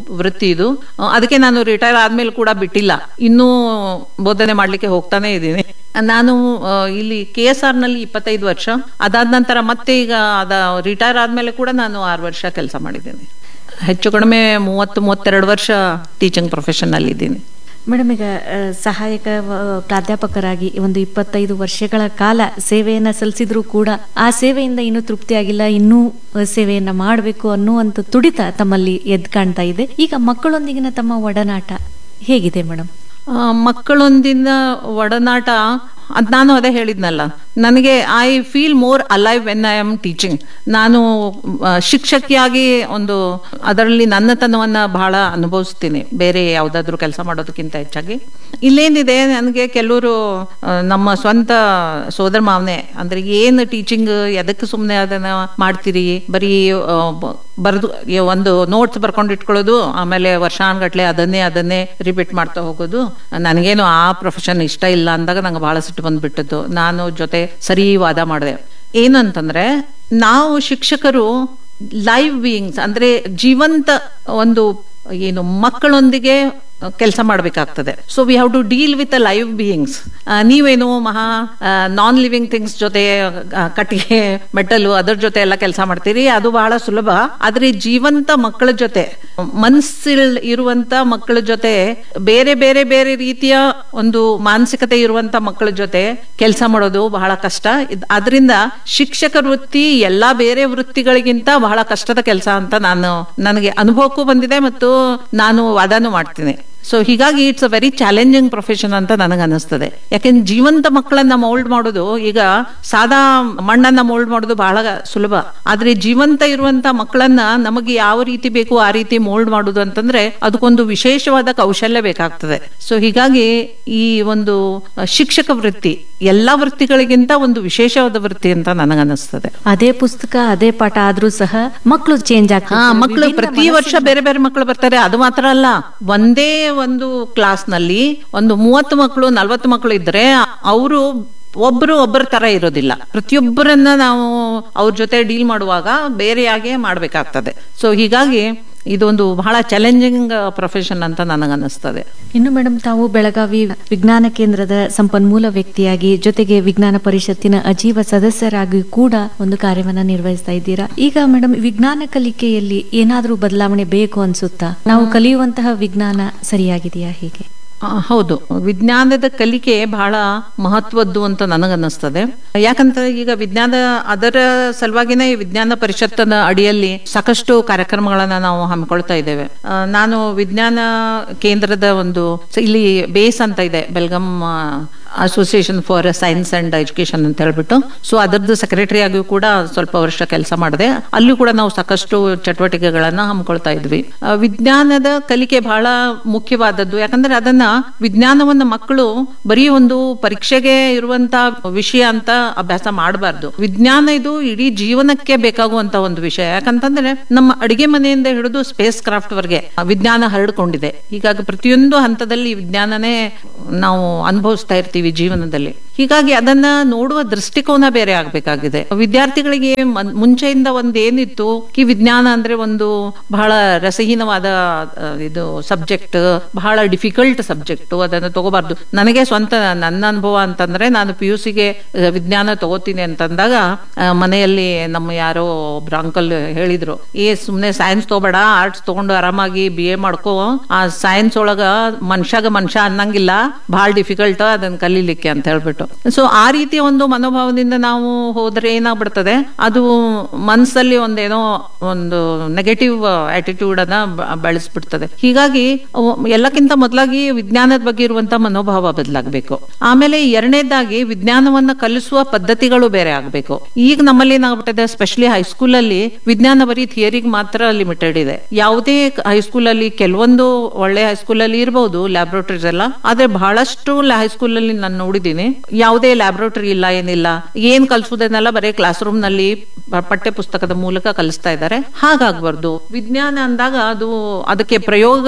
ವೃತ್ತಿ ಇದು ಆ, ಅದಕ್ಕೆ ನಾನು ರಿಟೈರ್ ಆದ್ಮೇಲೆ ಕೂಡ ಬಿಟ್ಟಿಲ್ಲ ಇನ್ನೂ ಬೋಧನೆ ಮಾಡ್ಲಿಕ್ಕೆ ಹೋಗ್ತಾನೆ ಇದ್ದೀನಿ ನಾನು ಆ, ಇಲ್ಲಿ ಕೆ ಎಸ್ ಆರ್ ನಲ್ಲಿ ಇಪ್ಪತ್ತೈದು ವರ್ಷ ಅದಾದ ನಂತರ ಮತ್ತೆ ಈಗ ಅದ ರಿಟೈರ್ ಆದ್ಮೇಲೆ ಕೂಡ ನಾನು ಆರು ವರ್ಷ ಕೆಲಸ ಮಾಡಿದ್ದೇನೆ ಹೆಚ್ಚು ಕಡಿಮೆ ಮೂವತ್ತು ಮೂವತ್ತೆರಡು ವರ್ಷ ಟೀಚಿಂಗ್ ಪ್ರೊಫೆಷನ್ ಅಲ್ಲಿ ಇದ್ದೀನಿ
ಮೇಡಮ್ ಈಗ ಆ, ಸಹಾಯಕ ವ- ಪ್ರಾಧ್ಯಾಪಕರಾಗಿ ಒಂದು ಇಪ್ಪತ್ತೈದು ವರ್ಷಗಳ ಕಾಲ ಸೇವೆಯನ್ನ ಸಲ್ಲಿಸಿದ್ರು ಕೂಡ ಆ ಸೇವೆಯಿಂದ ಇನ್ನೂ ತೃಪ್ತಿಯಾಗಿಲ್ಲ ಇನ್ನೂ ಆ, ಸೇವೆಯನ್ನ ಮಾಡಬೇಕು ಅನ್ನುವಂಥ ತುಡಿತ ತಮ್ಮಲ್ಲಿ ಎದ್ದು ಕಾಣ್ತಾ ಇದೆ ಈಗ ಮಕ್ಕಳೊಂದಿಗಿನ ತಮ್ಮ ಒಡನಾಟ ಹೇಗಿದೆ ಮೇಡಮ್
ಆ, ಮಕ್ಕಳೊಂದಿನ ಒಡನಾಟ ಅದ್ ನಾನು ಅದೇ ಹೇಳಿದ್ನಲ್ಲ ನನಗೆ I feel more alive when I am teaching ನಾನು ಆ, ಶಿಕ್ಷಕಿಯಾಗಿ ಒಂದು ಅದರಲ್ಲಿ ನನ್ನತನವನ್ನ ಬಹಳ ಅನುಭವಿಸ್ತೀನಿ ಬೇರೆ ಯಾವುದಾದ್ರೂ ಕೆಲಸ ಮಾಡೋದಕ್ಕಿಂತ ಹೆಚ್ಚಾಗಿ ಇಲ್ಲೇನಿದೆ ನನಗೆ ಕೆಲವರು ಆ, ನಮ್ಮ ಸ್ವಂತ ಸೋದರ ಮಾವನೆ ಅಂದ್ರೆ ಏನು ಟೀಚಿಂಗ್ ಎದಕ್ಕೆ ಸುಮ್ಮನೆ ಅದನ್ನ ಮಾಡ್ತೀರಿ ಬರೀ ಆ, ಬ- ಬರೆದು ಒಂದು ನೋಟ್ಸ್ ಬರ್ಕೊಂಡು ಇಟ್ಕೊಳ್ಳೋದು ಆಮೇಲೆ ವರ್ಷಾನ್ಗಟ್ಲೆ ಅದನ್ನೇ ಅದನ್ನೇ ರಿಪೀಟ್ ಮಾಡ್ತಾ ಹೋಗೋದು ನನಗೇನು ಆ ಪ್ರೊಫೆಷನ್ ಇಷ್ಟ ಇಲ್ಲ ಅಂದಾಗ ನಂಗೆ ಬಹಳ ಸಿಟ್ಟು ಬಂದ್ಬಿಟ್ಟದ್ದು ನಾನು ಜೊತೆ ಸರಿ ವಾದ ಮಾಡಿದೆ ಏನು ಅಂತಂದ್ರೆ ನಾವು ಶಿಕ್ಷಕರು ಲೈವ್ ಬೀಯಿಂಗ್ಸ್ ಅಂದ್ರೆ ಜೀವಂತ ಒಂದು ಏನು ಮಕ್ಕಳೊಂದಿಗೆ ಕೆಲಸ ಮಾಡಬೇಕಾಗ್ತದೆ so we have to deal with a live beings ನೀವೇನು ಮಹಾ ನಾನ್ ಲಿವಿಂಗ್ ಥಿಂಗ್ಸ್ ಜೊತೆ ಆ, ಕಟ್ಟಿಗೆ ಮೆಟಲು ಅದ್ರ ಜೊತೆ ಎಲ್ಲ ಕೆಲಸ ಮಾಡ್ತೀರಿ ಅದು ಬಹಳ ಸುಲಭ ಆದ್ರೆ ಜೀವಂತ ಮಕ್ಕಳ ಜೊತೆ ಮನಸ್ಸಿಲ್ ಇರುವಂತ ಮಕ್ಕಳ ಜೊತೆ ಬೇರೆ ಬೇರೆ ಬೇರೆ ರೀತಿಯ ಒಂದು ಮಾನಸಿಕತೆ ಇರುವಂತ ಮಕ್ಕಳ ಜೊತೆ ಕೆಲಸ ಮಾಡೋದು ಬಹಳ ಕಷ್ಟ ಇದ್- ಅದರಿಂದ ಶಿಕ್ಷಕ ವೃತ್ತಿ ಎಲ್ಲಾ ಬೇರೆ ವೃತ್ತಿಗಳಿಗಿಂತ ಬಹಳ ಕಷ್ಟದ ಕೆಲಸ ಅಂತ ನಾನು ನನಗೆ ಅನುಭವಕ್ಕೂ ಬಂದಿದೆ ಮತ್ತು ನಾನು ವಾದನೂ ಮಾಡ್ತೀನಿ ಸೊ ಹೀಗಾಗಿ it's a very challenging profession ಅಂತ ನನಗೆ ಅನಿಸ್ತದೆ ಯಾಕೆಂದ್ರೆ ಜೀವಂತ ಮಕ್ಕಳನ್ನ ಮೌಲ್ಡ್ ಮಾಡೋದು ಈಗ ಸಾದಾ ಮಣ್ಣನ್ನ ಮೌಲ್ಡ್ ಮಾಡೋದು ಬಹಳ ಸುಲಭ ಆದ್ರೆ ಜೀವಂತ ಇರುವಂತ ಮಕ್ಕಳನ್ನ ನಮಗೆ ಯಾವ ರೀತಿ ಬೇಕು ಆ ರೀತಿ ಮೋಲ್ಡ್ ಮಾಡೋದು ಅಂತಂದ್ರೆ ಅದಕ್ಕೊಂದು ವಿಶೇಷವಾದ ಕೌಶಲ್ಯ ಬೇಕಾಗ್ತದೆ ಸೊ ಹೀಗಾಗಿ ಈ ಒಂದು ಶಿಕ್ಷಕ ವೃತ್ತಿ ಎಲ್ಲಾ ವೃತ್ತಿಗಳಿಗಿಂತ ಒಂದು ವಿಶೇಷವಾದ ವೃತ್ತಿ ಅಂತ ನನಗನ್ನಿಸ್ತದೆ
ಅದೇ ಪುಸ್ತಕ ಅದೇ ಪಾಠ ಆದ್ರೂ ಸಹ ಮಕ್ಕಳು ಚೇಂಜ್
ಹಾ
ಆಗ್ತಾರೆ
ಮಕ್ಕಳು ಪ್ರತಿ ವರ್ಷ ಬೇರೆ ಬೇರೆ ಮಕ್ಕಳು ಬರ್ತಾರೆ ಅದು ಮಾತ್ರ ಅಲ್ಲ ಒಂದೇ ಒಂದು ಕ್ಲಾಸ್ ನಲ್ಲಿ ಒಂದು ಮೂವತ್ತು ಮಕ್ಕಳು ನಲ್ವತ್ತು ಮಕ್ಕಳು ಇದ್ರೆ ಅವರು ಒಬ್ರು ಒಬ್ಬರ ತರ ಇರೋದಿಲ್ಲ ಪ್ರತಿಯೊಬ್ಬರನ್ನ ನಾವು ಅವ್ರ ಜೊತೆ ಡೀಲ್ ಮಾಡುವಾಗ ಬೇರೆಯಾಗೆ ಮಾಡ್ಬೇಕಾಗ್ತದೆ ಸೊ ಹೀಗಾಗಿ ಇದೊಂದು ಬಹಳ ಚಾಲೆಂಜಿಂಗ್ ಪ್ರೊಫೆಷನ್ ಅಂತ ನನಗನ್ನಿಸ್ತದೆ
ಇನ್ನು ಮೇಡಮ್ ತಾವು ಬೆಳಗಾವಿ ವಿಜ್ಞಾನ ಕೇಂದ್ರದ ಸಂಪನ್ಮೂಲ ವ್ಯಕ್ತಿಯಾಗಿ ಜೊತೆಗೆ ವಿಜ್ಞಾನ ಪರಿಷತ್ತಿನ ಅಜೀವ ಸದಸ್ಯರಾಗಿ ಕೂಡ ಒಂದು ಕಾರ್ಯವನ್ನ ನಿರ್ವಹಿಸ್ತಾ ಇದ್ದೀರಾ ಈಗ ಮೇಡಮ್ ವಿಜ್ಞಾನ ಕಲಿಕೆಯಲ್ಲಿ ಏನಾದ್ರೂ ಬದಲಾವಣೆ ಬೇಕು ಅನ್ಸುತ್ತಾ ನಾವು ಕಲಿಯುವಂತಹ ವಿಜ್ಞಾನ ಸರಿಯಾಗಿದೆಯಾ ಹೀಗೆ
ಆ, ಹೌದು ವಿಜ್ಞಾನದ ಕಲಿಕೆ ಬಹಳ ಮಹತ್ವದ್ದು ಅಂತ ನನಗನ್ನಿಸ್ತದೆ ಯಾಕಂತ ಈಗ ವಿಜ್ಞಾನ ಅದರ ಸಲುವಾಗಿನೇ ಈ ವಿಜ್ಞಾನ ಪರಿಷತ್ತಿನ ಅಡಿಯಲ್ಲಿ ಸಾಕಷ್ಟು ಕಾರ್ಯಕ್ರಮಗಳನ್ನ ನಾವು ಹಮ್ಮಿಕೊಳ್ತಾ ಇದ್ದೇವೆ ಆ, ನಾನು ವಿಜ್ಞಾನ ಕೇಂದ್ರದ ಒಂದು ಇಲ್ಲಿ ಬೇಸ್ ಅಂತ ಇದೆ Belgaum association for science and education ಅಂತ ಹೇಳ್ಬಿಟ್ಟು ಸೊ ಅದರದ್ದು ಸೆಕ್ರೆಟರಿ ಆಗಿಯೂ ಕೂಡ ಸ್ವಲ್ಪ ವರ್ಷ ಕೆಲಸ ಮಾಡಿದೆ ಅಲ್ಲೂ ಕೂಡ ನಾವು ಸಾಕಷ್ಟು ಚಟುವಟಿಕೆಗಳನ್ನ ಹಮ್ಮಿಕೊಳ್ತಾ ಇದ್ವಿ ಆ, ವಿಜ್ಞಾನದ ಕಲಿಕೆ ಬಹಳ ಮುಖ್ಯವಾದದ್ದು ಯಾಕಂದ್ರೆ ಅದನ್ನ ವಿಜ್ಞಾನವನ್ನ ಮಕ್ಕಳು ಬರೀ ಒಂದು ಪರೀಕ್ಷೆಗೆ ಇರುವಂತ ವಿಷಯ ಅಂತ ಅಭ್ಯಾಸ ಮಾಡಬಾರ್ದು ವಿಜ್ಞಾನ ಇದು ಇಡೀ ಜೀವನಕ್ಕೆ ಬೇಕಾಗುವಂತ ಒಂದು ವಿಷಯ ಯಾಕಂತಂದ್ರೆ ನಮ್ಮ ಅಡಿಗೆ ಮನೆಯಿಂದ ಹಿಡಿದು ಸ್ಪೇಸ್ ಕ್ರಾಫ್ಟ್ ವರೆಗೆ ವಿಜ್ಞಾನ ಹರಡಿಕೊಂಡಿದೆ ಹೀಗಾಗಿ ಪ್ರತಿಯೊಂದು ಹಂತದಲ್ಲಿ ವಿಜ್ಞಾನನೇ ನಾವು ಅನುಭವಿಸ್ತಾ ಇರ್ತೀವಿ ಜೀವನದಲ್ಲಿ ಹೀಗಾಗಿ ಅದನ್ನ ನೋಡುವ ದೃಷ್ಟಿಕೋನ ಬೇರೆ ಆಗ್ಬೇಕಾಗಿದೆ ವಿದ್ಯಾರ್ಥಿಗಳಿಗೆ ಮನ್- ಮುಂಚೆಯಿಂದ ಒಂದು ಏನಿತ್ತು ಕಿ ವಿಜ್ಞಾನ ಅಂದ್ರೆ ಒಂದು ಬಹಳ ರಸಹೀನವಾದ ಆ, ಇದು ಸಬ್ಜೆಕ್ಟ್ ಬಹಳ ಡಿಫಿಕಲ್ಟ್ ಸಬ್ಜೆಕ್ಟ್ ಅದನ್ನು ತಗೋಬಾರ್ದು ನನಗೆ ಸ್ವಂತ ನನ್ನ ಅನುಭವ ಅಂತಂದ್ರೆ ನಾನು ಪಿ ಯು ಸಿಗೆ ವಿಜ್ಞಾನ ತಗೋತೀನಿ ಅಂತಂದಾಗ ಆ, ಮನೆಯಲ್ಲಿ ನಮ್ಮ ಯಾರೋ ಒಬ್ರು ಅಂಕಲ್ ಹೇಳಿದ್ರು ಏ ಸುಮ್ನೆ ಸೈನ್ಸ್ ತಗೋಬೇಡ ಆರ್ಟ್ಸ್ ತಗೊಂಡು ಆರಾಮಾಗಿ ಬಿ ಎ ಮಾಡ್ಕೋ ಆ ಸೈನ್ಸ್ ಒಳಗ ಮನುಷ್ಯಾಗ ಮನುಷ್ಯ ಅನ್ನಂಗಿಲ್ಲ ಬಹಳ ಡಿಫಿಕಲ್ಟ್ ಅದನ್ನ ಕಲೀಲಿಕ್ಕೆ ಅಂತ ಹೇಳ್ಬಿಟ್ಟು ಸೊ ಆ ರೀತಿಯ ಒಂದು ಮನೋಭಾವದಿಂದ ನಾವು ಹೋದ್ರೆ ಏನಾಗ್ಬಿಡ್ತದೆ ಅದು ಮನಸ್ಸಲ್ಲಿ ಒಂದೇನೋ ಒಂದು ನೆಗೆಟಿವ್ ಆಟಿಟ್ಯೂಡ್ ಅನ್ನ ಬ- ಬೆಳೆಸ್ಬಿಡ್ತದೆ ಹೀಗಾಗಿ ಅವು ಎಲ್ಲಕ್ಕಿಂತ ಮೊದಲಾಗಿ ವಿಜ್ಞಾನದ ಬಗ್ಗೆ ಇರುವಂತ ಮನೋಭಾವ ಬದಲಾಗಬೇಕು ಆಮೇಲೆ ಎರಡನೇದಾಗಿ ವಿಜ್ಞಾನವನ್ನ ಕಲಿಸುವ ಪದ್ಧತಿಗಳು ಬೇರೆ ಆಗಬೇಕು ಈಗ ನಮ್ಮಲ್ಲಿ ಏನಾಗ್ಬಿಟ್ಟಿದೆ ಸ್ಪೆಷಲಿ ಹೈಸ್ಕೂಲ್ ಅಲ್ಲಿ ವಿಜ್ಞಾನ ಬರೀ ಥಿಯರಿಗೆ ಮಾತ್ರ ಲಿಮಿಟೆಡ್ ಇದೆ ಯಾವುದೇ ಹೈಸ್ಕೂಲ್ ಅಲ್ಲಿ ಕೆಲವೊಂದು ಒಳ್ಳೆ ಹೈಸ್ಕೂಲ್ ಅಲ್ಲಿ ಇರಬಹುದು ಲ್ಯಾಬ್ರೋಟರೀಸ್ ಎಲ್ಲ ಆದ್ರೆ ಬಹಳಷ್ಟು ಹೈಸ್ಕೂಲ್ ಅಲ್ಲಿ ನಾನು ನೋಡಿದ್ದೀನಿ ಯಾವುದೇ ಲ್ಯಾಬ್ರೋಟರಿ ಇಲ್ಲ ಏನಿಲ್ಲ ಏನ್ ಕಲಿಸೋದನ್ನೆಲ್ಲ ಬರೀ ಕ್ಲಾಸ್ ರೂಮ್ ನಲ್ಲಿ ಪ- ಪಠ್ಯ ಪುಸ್ತಕದ ಮೂಲಕ ಕಲಿಸ್ತಾ ಇದ್ದಾರೆ ಹಾಗಾಗ್ಬಾರ್ದು ವಿಜ್ಞಾನ ಅಂದಾಗ ಅದು ಅದಕ್ಕೆ ಪ್ರಯೋಗಗಳು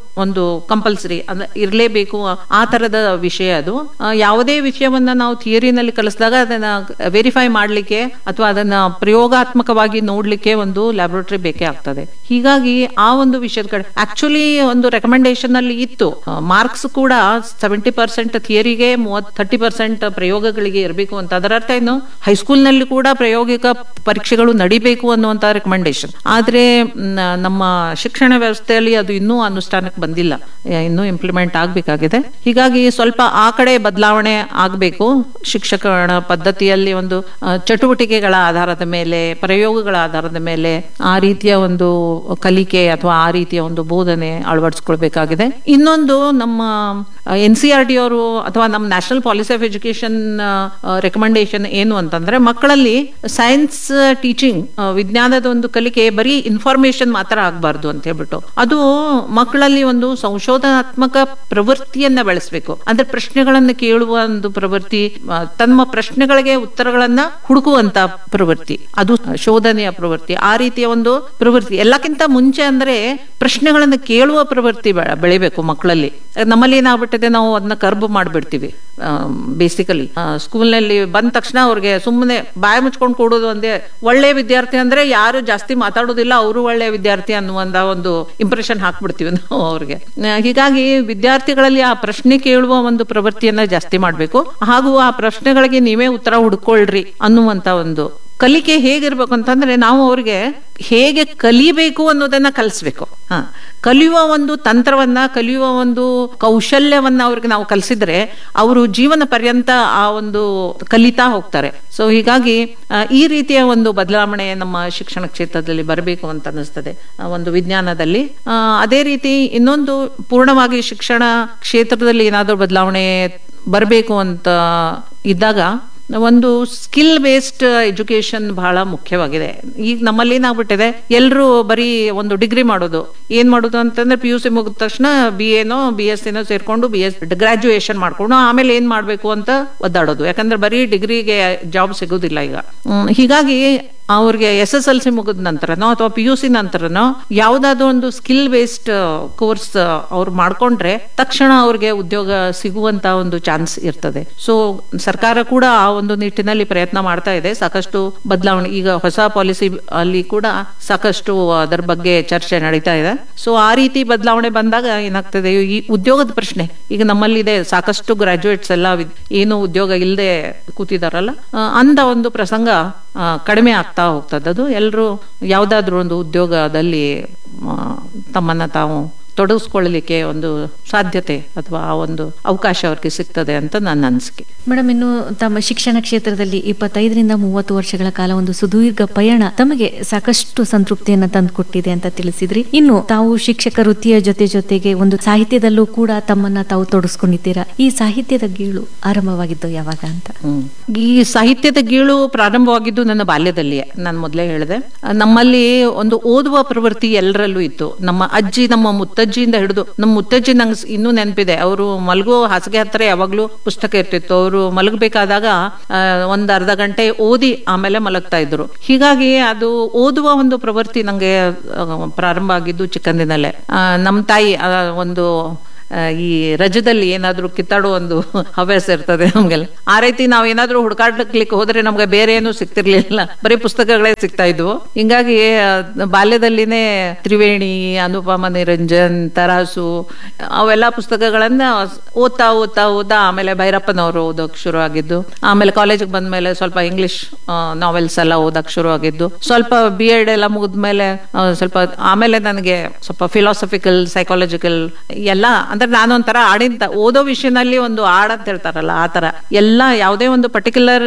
ಒಂದು ಕಂಪಲ್ಸರಿ ಅಂದ್ರೆ ಇರಲೇಬೇಕು ಆ ತರದ ವಿಷಯ ಅದು ಆ, ಯಾವುದೇ ವಿಷಯವನ್ನ ನಾವು ಥಿಯರಿನಲ್ಲಿ ಕಲಿಸಿದಾಗ ಅದನ್ನ ವೆರಿಫೈ ಮಾಡ್ಲಿಕ್ಕೆ ಅಥವಾ ಅದನ್ನ ಪ್ರಯೋಗಾತ್ಮಕವಾಗಿ ನೋಡ್ಲಿಕ್ಕೆ ಒಂದು ಲ್ಯಾಬೊರೇಟರಿ ಬೇಕೇ ಆಗ್ತದೆ ಹೀಗಾಗಿ ಆ ಒಂದು ವಿಷಯದ ಕಡೆ ಆಕ್ಚುಲಿ ಒಂದು ರೆಕಮೆಂಡೇಶನ್ ಅಲ್ಲಿ ಇತ್ತು ಮಾರ್ಕ್ಸ್ ಕೂಡ ಸೆವೆಂಟಿ ಪರ್ಸೆಂಟ್ ಥಿಯರಿಗೆ ಮೂವತ್ ಥರ್ಟಿ ಪರ್ಸೆಂಟ್ ಪ್ರಯೋಗಗಳಿಗೆ ಇರಬೇಕು ಅಂತ ಅದರ ಅರ್ಥ ಏನು ಹೈಸ್ಕೂಲ್ ನಲ್ಲಿ ಕೂಡ ಪ್ರಾಯೋಗಿಕ ಪರೀಕ್ಷೆಗಳು ನಡಿಬೇಕು ಅನ್ನುವಂತ ರೆಕಮೆಂಡೇಶನ್ ಆದ್ರೆ ನ- ನಮ್ಮ ಶಿಕ್ಷಣ ವ್ಯವಸ್ಥೆಯಲ್ಲಿ ಅದು ಇನ್ನೂ ಅನುಷ್ಠಾನಕ್ಕೆ ಬಂದಿಲ್ಲ ಯ- ಇನ್ನೂ ಇಂಪ್ಲಿಮೆಂಟ್ ಆಗ್ಬೇಕಾಗಿದೆ ಹೀಗಾಗಿ ಸ್ವಲ್ಪ ಆ ಕಡೆ ಬದಲಾವಣೆ ಆಗಬೇಕು ಶಿಕ್ಷಕರ ಪದ್ಧತಿಯಲ್ಲಿ ಒಂದು ಆ, ಚಟುವಟಿಕೆಗಳ ಆಧಾರದ ಮೇಲೆ ಪ್ರಯೋಗಗಳ ಆಧಾರದ ಮೇಲೆ ಆ ರೀತಿಯ ಒಂದು ಕಲಿಕೆ ಅಥವಾ ಆ ರೀತಿಯ ಒಂದು ಬೋಧನೆ ಅಳವಡಿಸ್ಕೊಳ್ಬೇಕಾಗಿದೆ ಇನ್ನೊಂದು ನಮ್ಮ ಎನ್ ಸಿ ಆರ್ ಟಿ ಅವರು ಅಥವಾ ನಮ್ಮ national policy of education recommendation ಏನು ಅಂತಂದ್ರೆ ಮಕ್ಕಳಲ್ಲಿ ಸೈನ್ಸ್ ಟೀಚಿಂಗ್ ವಿಜ್ಞಾನದ ಒಂದು ಕಲಿಕೆ ಬರೀ ಇನ್ಫಾರ್ಮೇಶನ್ ಮಾತ್ರ ಆಗಬಾರ್ದು ಅಂತ ಹೇಳ್ಬಿಟ್ಟು ಅದು ಮಕ್ಕಳಲ್ಲಿ ಒಂದು ಸಂಶೋಧನಾತ್ಮಕ ಪ್ರವೃತ್ತಿಯನ್ನ ಬೆಳೆಸಬೇಕು ಅಂದ್ರೆ ಪ್ರಶ್ನೆಗಳನ್ನು ಕೇಳುವ ಒಂದು ಪ್ರವೃತ್ತಿ ಆ, ತಮ್ಮ ಪ್ರಶ್ನೆಗಳಿಗೆ ಉತ್ತರಗಳನ್ನ ಹುಡುಕುವಂತ ಪ್ರವೃತ್ತಿ ಅದು ಶೋಧನೆಯ ಪ್ರವೃತ್ತಿ ಆ ರೀತಿಯ ಒಂದು ಪ್ರವೃತ್ತಿ ಎಲ್ಲಕ್ಕಿಂತ ಮುಂಚೆ ಅಂದ್ರೆ ಪ್ರಶ್ನೆಗಳನ್ನು ಕೇಳುವ ಪ್ರವೃತ್ತಿ ಬೆ- ಬೆಳಿಬೇಕು ಮಕ್ಕಳಲ್ಲಿ ನಮ್ಮಲ್ಲಿ ಏನಾಗ್ಬಿಟ್ಟಿದೆ ನಾವು ಅದನ್ನ ಕರ್ಬ್ ಮಾಡ್ಬಿಡ್ತೀವಿ ಬೇಸಿಕಲಿ ಸ್ಕೂಲ್ನಲ್ಲಿ ಬಂದ ತಕ್ಷಣ ಅವ್ರಿಗೆ ಸುಮ್ಮನೆ ಬಾಯಿ ಮುಚ್ಕೊಂಡು ಕೊಡೋದು ಒಂದೇ ಒಳ್ಳೆ ವಿದ್ಯಾರ್ಥಿ ಅಂದ್ರೆ ಯಾರು ಜಾಸ್ತಿ ಮಾತಾಡೋದಿಲ್ಲ ಅವರು ಒಳ್ಳೆ ವಿದ್ಯಾರ್ಥಿ ಅನ್ನುವಂತ ಒಂದು ಇಂಪ್ರೆಷನ್ ಹಾಕ್ಬಿಡ್ತೀವಿ ನಾವು ಅವ್ರಿಗೆ ಆ, ಹೀಗಾಗಿ ವಿದ್ಯಾರ್ಥಿಗಳಲ್ಲಿ ಆ ಪ್ರಶ್ನೆ ಕೇಳುವ ಒಂದು ಪ್ರವೃತ್ತಿಯನ್ನ ಜಾಸ್ತಿ ಮಾಡಬೇಕು ಹಾಗೂ ಆ ಪ್ರಶ್ನೆಗಳಿಗೆ ನೀವೇ ಉತ್ತರ ಹುಡ್ಕೊಳ್ರಿ ಅನ್ನುವಂತ ಒಂದು ಕಲಿಕೆ ಹೇಗಿರ್ಬೇಕು ಅಂತಂದ್ರೆ ನಾವು ಅವ್ರಿಗೆ ಹೇಗೆ ಕಲಿಬೇಕು ಅನ್ನೋದನ್ನ ಕಲಿಸ್ಬೇಕು ಹ ಕಲಿಯುವ ಒಂದು ತಂತ್ರವನ್ನ ಕಲಿಯುವ ಒಂದು ಕೌಶಲ್ಯವನ್ನ ಅವ್ರಿಗೆ ನಾವು ಕಲಿಸಿದ್ರೆ ಅವರು ಜೀವನ ಪರ್ಯಂತ ಆ ಒಂದು ಕಲಿತಾ ಹೋಗ್ತಾರೆ ಸೊ ಹೀಗಾಗಿ ಆ, ಈ ರೀತಿಯ ಒಂದು ಬದಲಾವಣೆ ನಮ್ಮ ಶಿಕ್ಷಣ ಕ್ಷೇತ್ರದಲ್ಲಿ ಬರಬೇಕು ಅಂತ ಅನಿಸ್ತದೆ ಆ, ಒಂದು ವಿಜ್ಞಾನದಲ್ಲಿ ಆ, ಅದೇ ರೀತಿ ಇನ್ನೊಂದು ಪೂರ್ಣವಾಗಿ ಶಿಕ್ಷಣ ಕ್ಷೇತ್ರದಲ್ಲಿ ಏನಾದರೂ ಬದಲಾವಣೆ ಬರಬೇಕು ಅಂತ ಇದ್ದಾಗ ಒಂದು ಸ್ಕಿಲ್ ಬೇಸ್ಡ್ ಎಜುಕೇಶನ್ ಬಹಳ ಮುಖ್ಯವಾಗಿದೆ ಈಗ ನಮ್ಮಲ್ಲಿ ಏನಾಗ್ಬಿಟ್ಟಿದೆ ಎಲ್ಲರೂ ಬರೀ ಒಂದು ಡಿಗ್ರಿ ಮಾಡೋದು ಏನ್ ಮಾಡೋದು ಅಂತಂದ್ರೆ ಪಿ ಯು ಸಿ ಮುಗಿದ ತಕ್ಷಣ ಬಿ ಎನೋ ಬಿ ಎಸ್ ಸಿನೋ ಸೇರ್ಕೊಂಡು ಬಿ ಎಸ್ ಗ್ರಾಜುಯೇಷನ್ ಮಾಡ್ಕೊಂಡು ಆಮೇಲೆ ಏನ್ ಮಾಡ್ಬೇಕು ಅಂತ ಒದ್ದಾಡೋದು ಯಾಕಂದ್ರೆ ಬರೀ ಡಿಗ್ರಿಗೆ ಜಾಬ್ ಸಿಗೋದಿಲ್ಲ ಈಗ ಹ್ಮ್, ಹೀಗಾಗಿ ಅವ್ರಿಗೆ ಎಸ್ ಎಸ್ ಎಲ್ ಸಿ ಮುಗಿದ ನಂತರನೋ ಅಥವಾ ಪಿ ಯು ಸಿ ನಂತರನೋ ಯಾವ್ದಾದ್ರು ಒಂದು ಸ್ಕಿಲ್ ಬೇಸ್ಡ್ ಕೋರ್ಸ್ ಅವ್ರು ಮಾಡ್ಕೊಂಡ್ರೆ ತಕ್ಷಣ ಅವ್ರಿಗೆ ಉದ್ಯೋಗ ಸಿಗುವಂತ ಒಂದು ಚಾನ್ಸ್ ಇರ್ತದೆ ಸೊ ಸರ್ಕಾರ ಕೂಡ ಆ ಒಂದು ನಿಟ್ಟಿನಲ್ಲಿ ಪ್ರಯತ್ನ ಮಾಡ್ತಾ ಇದೆ ಸಾಕಷ್ಟು ಬದಲಾವಣೆ ಈಗ ಹೊಸ ಪಾಲಿಸಿ ಅಲ್ಲಿ ಕೂಡ ಸಾಕಷ್ಟು ಅದರ ಬಗ್ಗೆ ಚರ್ಚೆ ನಡೀತಾ ಇದೆ ಸೊ ಆ ರೀತಿ ಬದಲಾವಣೆ ಬಂದಾಗ ಏನಾಗ್ತದೆ ಈ ಉದ್ಯೋಗದ ಪ್ರಶ್ನೆ ಈಗ ನಮ್ಮಲ್ಲಿದೆ ಸಾಕಷ್ಟು ಗ್ರಾಜುಯೇಟ್ಸ್ ಎಲ್ಲ ವಿದ್- ಏನು ಉದ್ಯೋಗ ಇಲ್ಲದೆ ಕೂತಿದಾರಲ್ಲ ಆ, ಅಂದ ಒಂದು ಪ್ರಸಂಗ ಆ, ಕಡಿಮೆ ಆಗ್ತಾ ಹೋಗ್ತದೆ ಅದು ಎಲ್ಲರೂ ಯಾವುದಾದ್ರೂ ಒಂದು ಉದ್ಯೋಗದಲ್ಲಿ ಆ, ತಮ್ಮನ್ನ ತಾವು ತೊಡಗಿಸ್ಕೊಳ್ಳಲಿಕ್ಕೆ ಒಂದು ಸಾಧ್ಯತೆ ಅಥವಾ ಆ ಒಂದು ಅವಕಾಶ ಅವ್ರಿಗೆ ಸಿಗ್ತದೆ ಅಂತ ನನ್ನ ಅನಿಸಿಕೆ
ಮೇಡಮ್ ಇನ್ನು ತಮ್ಮ ಶಿಕ್ಷಣ ಕ್ಷೇತ್ರದಲ್ಲಿ ಇಪ್ಪತ್ತೈದರಿಂದ ಮೂವತ್ತು ವರ್ಷಗಳ ಕಾಲ ಒಂದು ಸುದೀರ್ಘ ಪಯಣ ತಮಗೆ ಸಾಕಷ್ಟು ಸಂತೃಪ್ತಿಯನ್ನ ತಂದುಕೊಟ್ಟಿದೆ ಅಂತ ತಿಳಿಸಿದ್ರಿ ಇನ್ನು ತಾವು ಶಿಕ್ಷಕ ವೃತ್ತಿಯ ಜೊತೆ ಜೊತೆಗೆ ಒಂದು ಸಾಹಿತ್ಯದಲ್ಲೂ ಕೂಡ ತಮ್ಮನ್ನ ತಾವು ತೊಡಗಿಸ್ಕೊಂಡಿದ್ದೀರಾ ಈ ಸಾಹಿತ್ಯದ ಗೀಳು ಆರಂಭವಾಗಿದ್ದು ಯಾವಾಗ ಅಂತ
ಹ್ಮ್. ಈ ಸಾಹಿತ್ಯದ ಗೀಳು ಪ್ರಾರಂಭವಾಗಿದ್ದು ನನ್ನ ಬಾಲ್ಯದಲ್ಲಿಯೇ ನಾನು ಮೊದಲೇ ಹೇಳಿದೆ ಆ, ನಮ್ಮಲ್ಲಿ ಒಂದು ಓದುವ ಪ್ರವೃತ್ತಿ ಎಲ್ಲರಲ್ಲೂ ಇತ್ತು ನಮ್ಮ ಅಜ್ಜಿ ನಮ್ಮ ಮುತ್ತಜ್ಜಿಯಿಂದ ಹಿಡಿದು ನಮ್ಮ ಮುತ್ತಜ್ಜಿ ನಂಗೆ ಸ್- ಇನ್ನೂ ನೆನಪಿದೆ ಅವರು ಮಲಗೋ ಹಾಸಿಗೆ ಹತ್ತಿರ ಯಾವಾಗ್ಲೂ ಪುಸ್ತಕ ಇರ್ತಿತ್ತು ಅವರು ಮಲಗಬೇಕಾದಾಗ ಒಂದ್ ಅರ್ಧ ಗಂಟೆ ಓದಿ ಆಮೇಲೆ ಮಲಗ್ತಾ ಇದ್ರು ಹೀಗಾಗಿ ಅದು ಓದುವ ಒಂದು ಪ್ರವೃತ್ತಿ ನಂಗೆ ಆ, ಪ್ರಾರಂಭ ಆಗಿದ್ದು ಚಿಕ್ಕಂದಿನಲ್ಲೇ ಆ, ನಮ್ಮ ತಾಯಿ ಆ, ಒಂದು ಆ, ಈ ರಜದಲ್ಲಿ ಏನಾದ್ರೂ ಕಿತ್ತಾಡೋ ಒಂದು ಹವ್ಯಾಸ ಇರ್ತದೆ ನಮ್ಗೆಲ್ಲ ಆ ರೀತಿ ನಾವ್ ಏನಾದ್ರೂ ಹುಡುಕಾಡ್ಲಿಕ್ಕೆ ಹೋದ್ರೆ ನಮ್ಗೆ ಬೇರೆ ಏನು ಸಿಗ್ತಿರ್ಲಿಲ್ಲ ಬರೀ ಪುಸ್ತಕಗಳೇ ಸಿಗ್ತಾ ಇದ್ವು ಹಿಂಗಾಗಿ ಆ, ಬಾಲ್ಯದಲ್ಲಿನೇ ತ್ರಿವೇಣಿ ಅನುಪಮ ನಿರಂಜನ್ ತರಾಸು ಅವೆಲ್ಲ ಪುಸ್ತಕಗಳನ್ನ ಓದ್ತಾ ಓದ್ತಾ ಓದ್ತಾ ಆಮೇಲೆ ಭೈರಪ್ಪನವರು ಓದೋಕ್ ಶುರು ಆಗಿದ್ದು ಆಮೇಲೆ ಕಾಲೇಜಿಗೆ ಬಂದ್ಮೇಲೆ ಸ್ವಲ್ಪ ಇಂಗ್ಲಿಷ್ ನಾವೆಲ್ಸ್ ಎಲ್ಲ ಓದಕ್ ಶುರು ಆಗಿದ್ದು ಸ್ವಲ್ಪ ಬಿ ಎಡ್ ಎಲ್ಲ ಮುಗಿದ್ಮೇಲೆ ಆ, ಸ್ವಲ್ಪ ಆಮೇಲೆ ನನಗೆ ಸ್ವಲ್ಪ ಫಿಲಾಸಫಿಕಲ್ ಸೈಕಾಲಜಿಕಲ್ ಎಲ್ಲ ಅಂದ್ರೆ ನಾನು ಒಂಥರ ಆಡಿಂತ ಓದೋ ವಿಷಯದಲ್ಲಿ ಒಂದು ಆಡ್ ಅಂತ ಹೇಳ್ತಾರಲ್ಲ ಆ ತರ ಎಲ್ಲ ಯಾವುದೇ ಒಂದು ಪರ್ಟಿಕ್ಯುಲರ್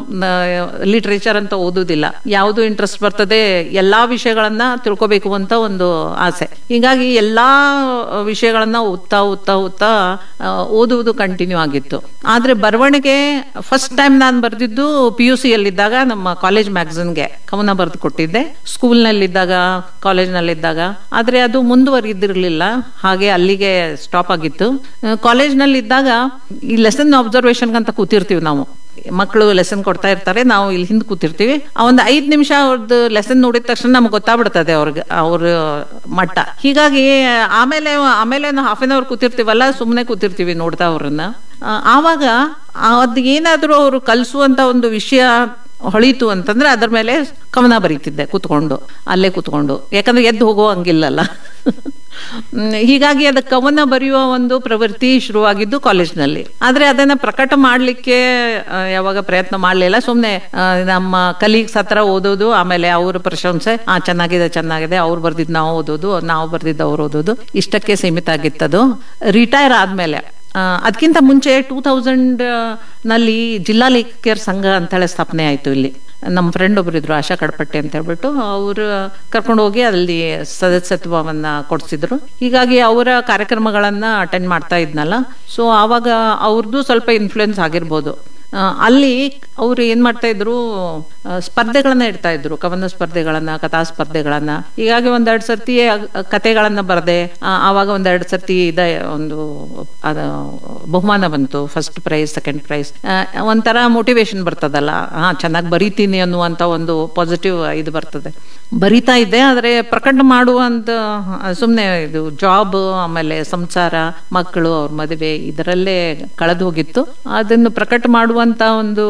ಲಿಟ್ರೇಚರ್ ಅಂತ ಓದುದಿಲ್ಲ ಯಾವುದು ಇಂಟ್ರೆಸ್ಟ್ ಬರ್ತದೆ ಎಲ್ಲಾ ವಿಷಯಗಳನ್ನ ತಿಳ್ಕೊಬೇಕು ಅಂತ ಒಂದು ಆಸೆ ಹೀಗಾಗಿ ಎಲ್ಲಾ ವಿಷಯಗಳನ್ನ ಓದ್ತಾ ಓದ್ತಾ ಓದ್ತಾ ಆ, ಓದುವುದು ಕಂಟಿನ್ಯೂ ಆಗಿತ್ತು ಆದ್ರೆ ಬರವಣಿಗೆ ಫಸ್ಟ್ ಟೈಮ್ ನಾನು ಬರೆದಿದ್ದು ಪಿ ಯು ಸಿಯಲ್ಲಿದ್ದಾಗ ನಮ್ಮ ಕಾಲೇಜ್ ಮ್ಯಾಗಝಿನ್ಗೆ ಕವನ ಬರೆದು ಕೊಟ್ಟಿದ್ದೆ ಸ್ಕೂಲ್ನಲ್ಲಿದ್ದಾಗ ಕಾಲೇಜ್ನಲ್ಲಿದ್ದಾಗ ಆದ್ರೆ ಅದು ಮುಂದುವರಿದಿರಲಿಲ್ಲ ಹಾಗೆ ಅಲ್ಲಿಗೆ ಸ್ಟಾಪ್ ಆಗಿತ್ತು ಕಾಲೇಜ್ನಲ್ಲಿ ಇದ್ದಾಗ ಈ ಲೆಸನ್ ಅಬ್ಸರ್ವೇಷನ್ ಅಂತ ಕೂತಿರ್ತೀವಿ ನಾವು ಮಕ್ಕಳು ಲೆಸನ್ ಕೊಡ್ತಾ ಇರ್ತಾರೆ ನಾವು ಇಲ್ಲಿ ಹಿಂದೆ ಕೂತಿರ್ತೀವಿ ಆ ಒಂದು ಐದ್ ನಿಮಿಷ ಅವ್ರದ್ದು ಲೆಸನ್ ನೋಡಿದ ತಕ್ಷಣ ನಮ್ಗೆ ಗೊತ್ತಾಗ್ಬಿಡ್ತದೆ ಅವ್ರಿಗೆ ಅವ್ರ ಮಟ್ಟ ಹೀಗಾಗಿ ಆಮೇಲೆ ಆಮೇಲೆ ನಾವು ಹಾಫ್ ಅನ್ ಅವರ್ ಕೂತಿರ್ತೀವಲ್ಲ ಸುಮ್ಮನೆ ಕೂತಿರ್ತೀವಿ ನೋಡ್ತಾ ಅವ್ರನ್ನ ಆ, ಆವಾಗ ಅದು ಏನಾದರೂ ಅವರು ಕಲಿಸುವಂತ ಒಂದು ವಿಷಯ ಹೊಳೀತು ಅಂತಂದ್ರೆ ಅದ್ರ ಮೇಲೆ ಕವನ ಬರೀತಿದ್ದೆ ಕೂತ್ಕೊಂಡು ಅಲ್ಲೇ ಕೂತ್ಕೊಂಡು ಯಾಕಂದ್ರೆ ಎದ್ದು ಹೋಗೋ ಹಂಗಿಲ್ಲಲ್ಲ ಹ್ಮ್, ಹೀಗಾಗಿ ಅದ ಕವನ ಬರೆಯುವ ಒಂದು ಪ್ರವೃತ್ತಿ ಶುರುವಾಗಿದ್ದು ಕಾಲೇಜ್ನಲ್ಲಿ ಆದ್ರೆ ಅದನ್ನ ಪ್ರಕಟ ಮಾಡ್ಲಿಕ್ಕೆ ಆ, ಯಾವಾಗ ಪ್ರಯತ್ನ ಮಾಡ್ಲಿಲ್ಲ ಸುಮ್ನೆ ಆ, ನಮ್ಮ ಕಲೀಗ್ಸ್ ಹತ್ರ ಓದೋದು ಆಮೇಲೆ ಅವ್ರ ಪ್ರಶಂಸೆ ಆ ಚೆನ್ನಾಗಿದೆ ಚೆನ್ನಾಗಿದೆ ಅವ್ರು ಬರ್ದಿದ್ ನಾವು ಓದೋದು ನಾವು ಬರ್ದಿದ್ದು ಅವ್ರು ಓದೋದು ಇಷ್ಟಕ್ಕೆ ಸೀಮಿತ ಆಗಿತ್ತದು ರಿಟೈರ್ ಆದ್ಮೇಲೆ ಅದಕ್ಕಿಂತ ಮುಂಚೆ ಟೂ ತೌಸಂಡ್ ನಲ್ಲಿ ಜಿಲ್ಲಾ ಲೇಖಕಿಯರ ಸಂಘ ಅಂತೇಳಿ ಸ್ಥಾಪನೆ ಆಯ್ತು ಇಲ್ಲಿ ನಮ್ಮ ಫ್ರೆಂಡ್ ಒಬ್ರು ಇದ್ರು ಆಶಾ ಕಡಪಟ್ಟಿ ಅಂತ ಹೇಳ್ಬಿಟ್ಟು ಅವರು ಕರ್ಕೊಂಡು ಹೋಗಿ ಅಲ್ಲಿ ಸದಸ್ಯತ್ವವನ್ನ ಕೊಡಿಸಿದ್ರು ಹೀಗಾಗಿ ಅವರ ಕಾರ್ಯಕ್ರಮಗಳನ್ನ ಅಟೆಂಡ್ ಮಾಡ್ತಾ ಇದ್ನಲ್ಲ ಸೊ ಆವಾಗ ಅವ್ರದ್ದು ಸ್ವಲ್ಪ ಇನ್ಫ್ಲುಯೆನ್ಸ್ ಆಗಿರ್ಬೋದು ಆ, ಅಲ್ಲಿ ಅವ್ರು ಏನ್ ಮಾಡ್ತಾ ಇದ್ರು ಆ, ಸ್ಪರ್ಧೆಗಳನ್ನ ಇಡ್ತಾ ಇದ್ರು ಕವನ ಸ್ಪರ್ಧೆಗಳನ್ನ ಕಥಾ ಸ್ಪರ್ಧೆಗಳನ್ನ ಹೀಗಾಗಿ ಒಂದೆರಡು ಸರ್ತಿ ಅಗ್- ಕತೆಗಳನ್ನ ಬರದೆ ಆವಾಗ ಒಂದೆರಡು ಸರ್ತಿ ಇದೆ ಒಂದು ಅದ ಬಹುಮಾನ ಬಂತು ಫಸ್ಟ್ ಪ್ರೈಸ್ ಸೆಕೆಂಡ್ ಪ್ರೈಸ್ ಒಂಥರ ಮೋಟಿವೇಶನ್ ಬರ್ತದಲ್ಲ ಹಾ ಚೆನ್ನಾಗಿ ಬರೀತೀನಿ ಅನ್ನುವಂತ ಒಂದು ಪಾಸಿಟಿವ್ ಇದು ಬರ್ತದೆ ಬರಿತಾ ಇದ್ದೆ ಆದ್ರೆ ಪ್ರಕಟ ಮಾಡುವಂತ ಸುಮ್ಮನೆ ಇದು ಜಾಬ್ ಆಮೇಲೆ ಸಂಸಾರ ಮಕ್ಕಳು ಅವ್ರ ಮದುವೆ ಇದರಲ್ಲೇ ಕಳೆದು ಹೋಗಿತ್ತು ಅದನ್ನು ಪ್ರಕಟ ಮಾಡುವಂತ ಒಂದು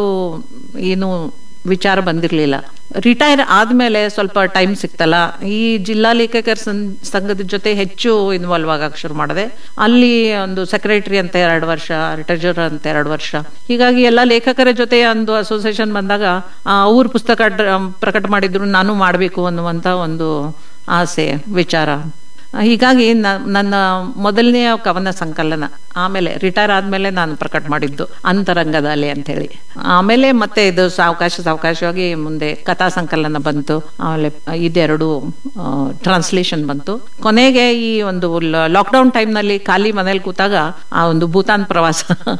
ಏನು ವಿಚಾರ ಬಂದಿರಲಿಲ್ಲ ರಿಟೈರ್ ಆದ್ಮೇಲೆ ಸ್ವಲ್ಪ ಟೈಮ್ ಸಿಕ್ತಲ್ಲ ಈ ಜಿಲ್ಲಾ ಲೇಖಕರ ಸಂ- ಸಂಘದ ಜೊತೆ ಹೆಚ್ಚು ಇನ್ವಾಲ್ವ್ ಆಗಕ್ಕೆ ಶುರು ಮಾಡಿದೆ ಅಲ್ಲಿ ಒಂದು ಸೆಕ್ರೆಟರಿ ಅಂತ ಎರಡು ವರ್ಷ ಟ್ರೆಜರರ್ ಅಂತ ಎರಡು ವರ್ಷ ಹೀಗಾಗಿ ಎಲ್ಲ ಲೇಖಕರ ಜೊತೆ ಒಂದು ಅಸೋಸಿಯೇಷನ್ ಬಂದಾಗ ಆ, ಅವ್ರ ಪುಸ್ತಕ ಡ್ರ- ಪ್ರಕಟ ಮಾಡಿದ್ರು ನಾನು ಮಾಡಬೇಕು ಅನ್ನುವಂತ ಒಂದು ಆಸೆ ವಿಚಾರ ಹೀಗಾಗಿ ನ- ನನ್ನ ಮೊದಲನೆಯ ಕವನ ಸಂಕಲನ ಆಮೇಲೆ ರಿಟೈರ್ ಆದ್ಮೇಲೆ ನಾನು ಪ್ರಕಟ ಮಾಡಿದ್ದು ಅಂತರಂಗದ ಅಲೆ ಅಂತ ಹೇಳಿ ಆಮೇಲೆ ಮತ್ತೆ ಇದು ಸಾವಕಾಶ ಸಾವಕಾಶವಾಗಿ ಮುಂದೆ ಕಥಾ ಸಂಕಲನ ಬಂತು ಆಮೇಲೆ ಇದೆರಡು ಟ್ರಾನ್ಸ್ಲೇಷನ್ ಬಂತು ಕೊನೆಗೆ ಈ ಒಂದು ಲಾಕ್ಡೌನ್ ಟೈಮ್ನಲ್ಲಿ ಖಾಲಿ ಮನೇಲಿ ಕೂತಾಗ ಆ ಒಂದು ಭೂತಾನ್ ಪ್ರವಾಸ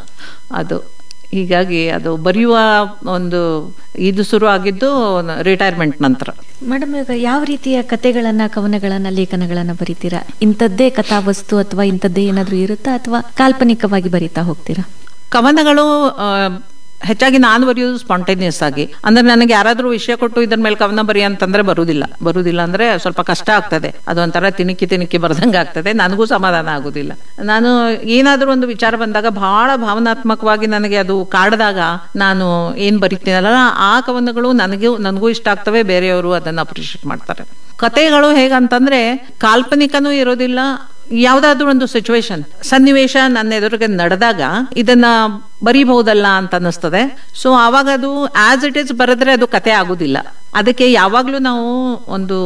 ಅದು ಹೀಗಾಗಿ ಅದು ಬರೆಯುವ ಒಂದು ಇದು ಶುರು ಆಗಿದ್ದು ರಿಟೈರ್ಮೆಂಟ್ ನಂತರ
ಮೇಡಮ್ ಈಗ ಯಾವ ರೀತಿಯ ಕತೆಗಳನ್ನ ಕವನಗಳನ್ನ ಲೇಖನಗಳನ್ನ ಬರೀತೀರಾ ಇಂಥದ್ದೇ ಕಥಾವಸ್ತು ಅಥವಾ ಇಂಥದ್ದೇ ಏನಾದ್ರೂ ಇರುತ್ತಾ ಅಥವಾ ಕಾಲ್ಪನಿಕವಾಗಿ ಬರೀತಾ ಹೋಗ್ತೀರಾ
ಕವನಗಳು ಆ, ಹೆಚ್ಚಾಗಿ ನಾನು ಬರೆಯೋದು ಸ್ಪಾಂಟೇನಿಯಸ್ ಆಗಿ ಅಂದ್ರೆ ನನಗೆ ಯಾರಾದ್ರೂ ವಿಷಯ ಕೊಟ್ಟು ಇದ್ರ ಮೇಲೆ ಕವನ ಬರಿ ಅಂತಂದ್ರೆ ಬರುದಿಲ್ಲ ಬರುದಿಲ್ಲ ಅಂದ್ರೆ ಸ್ವಲ್ಪ ಕಷ್ಟ ಆಗ್ತದೆ ಅದೊಂಥರ ತಿಣುಕಿ ತಿಣುಕಿ ಬರ್ದಂಗೆ ಆಗ್ತದೆ ನನಗೂ ಸಮಾಧಾನ ಆಗುದಿಲ್ಲ ನಾನು ಏನಾದ್ರೂ ಒಂದು ವಿಚಾರ ಬಂದಾಗ ಬಹಳ ಭಾವನಾತ್ಮಕವಾಗಿ ನನಗೆ ಅದು ಕಾಡ್ದಾಗ ನಾನು ಏನ್ ಬರಿತೀನಲ್ಲ ಆ ಕವನಗಳು ನನಗೂ ನನಗೂ ಇಷ್ಟ ಆಗ್ತವೆ ಬೇರೆಯವರು ಅದನ್ನ ಅಪ್ರಿಷಿಯೇಟ್ ಮಾಡ್ತಾರೆ ಕತೆಗಳು ಹೇಗಂತಂದ್ರೆ ಕಾಲ್ಪನಿಕನೂ ಇರೋದಿಲ್ಲ ಯಾವ್ದಾದ್ರು ಒಂದು ಸಿಚುವೇಶನ್ ಸನ್ನಿವೇಶ ನನ್ನ ಎದುರಿಗೆ ನಡೆದಾಗ ಇದನ್ನ ಬರೀಬಹುದಲ್ಲ ಅಂತ ಅನ್ನಿಸ್ತದೆ ಸೊ ಆವಾಗ ಅದು ಆಸ್ ಇಟ್ ಇಸ್ ಬರೆದ್ರೆ ಅದು ಕತೆ ಆಗುದಿಲ್ಲ ಅದಕ್ಕೆ ಯಾವಾಗ್ಲೂ ನಾವು ಒಂದು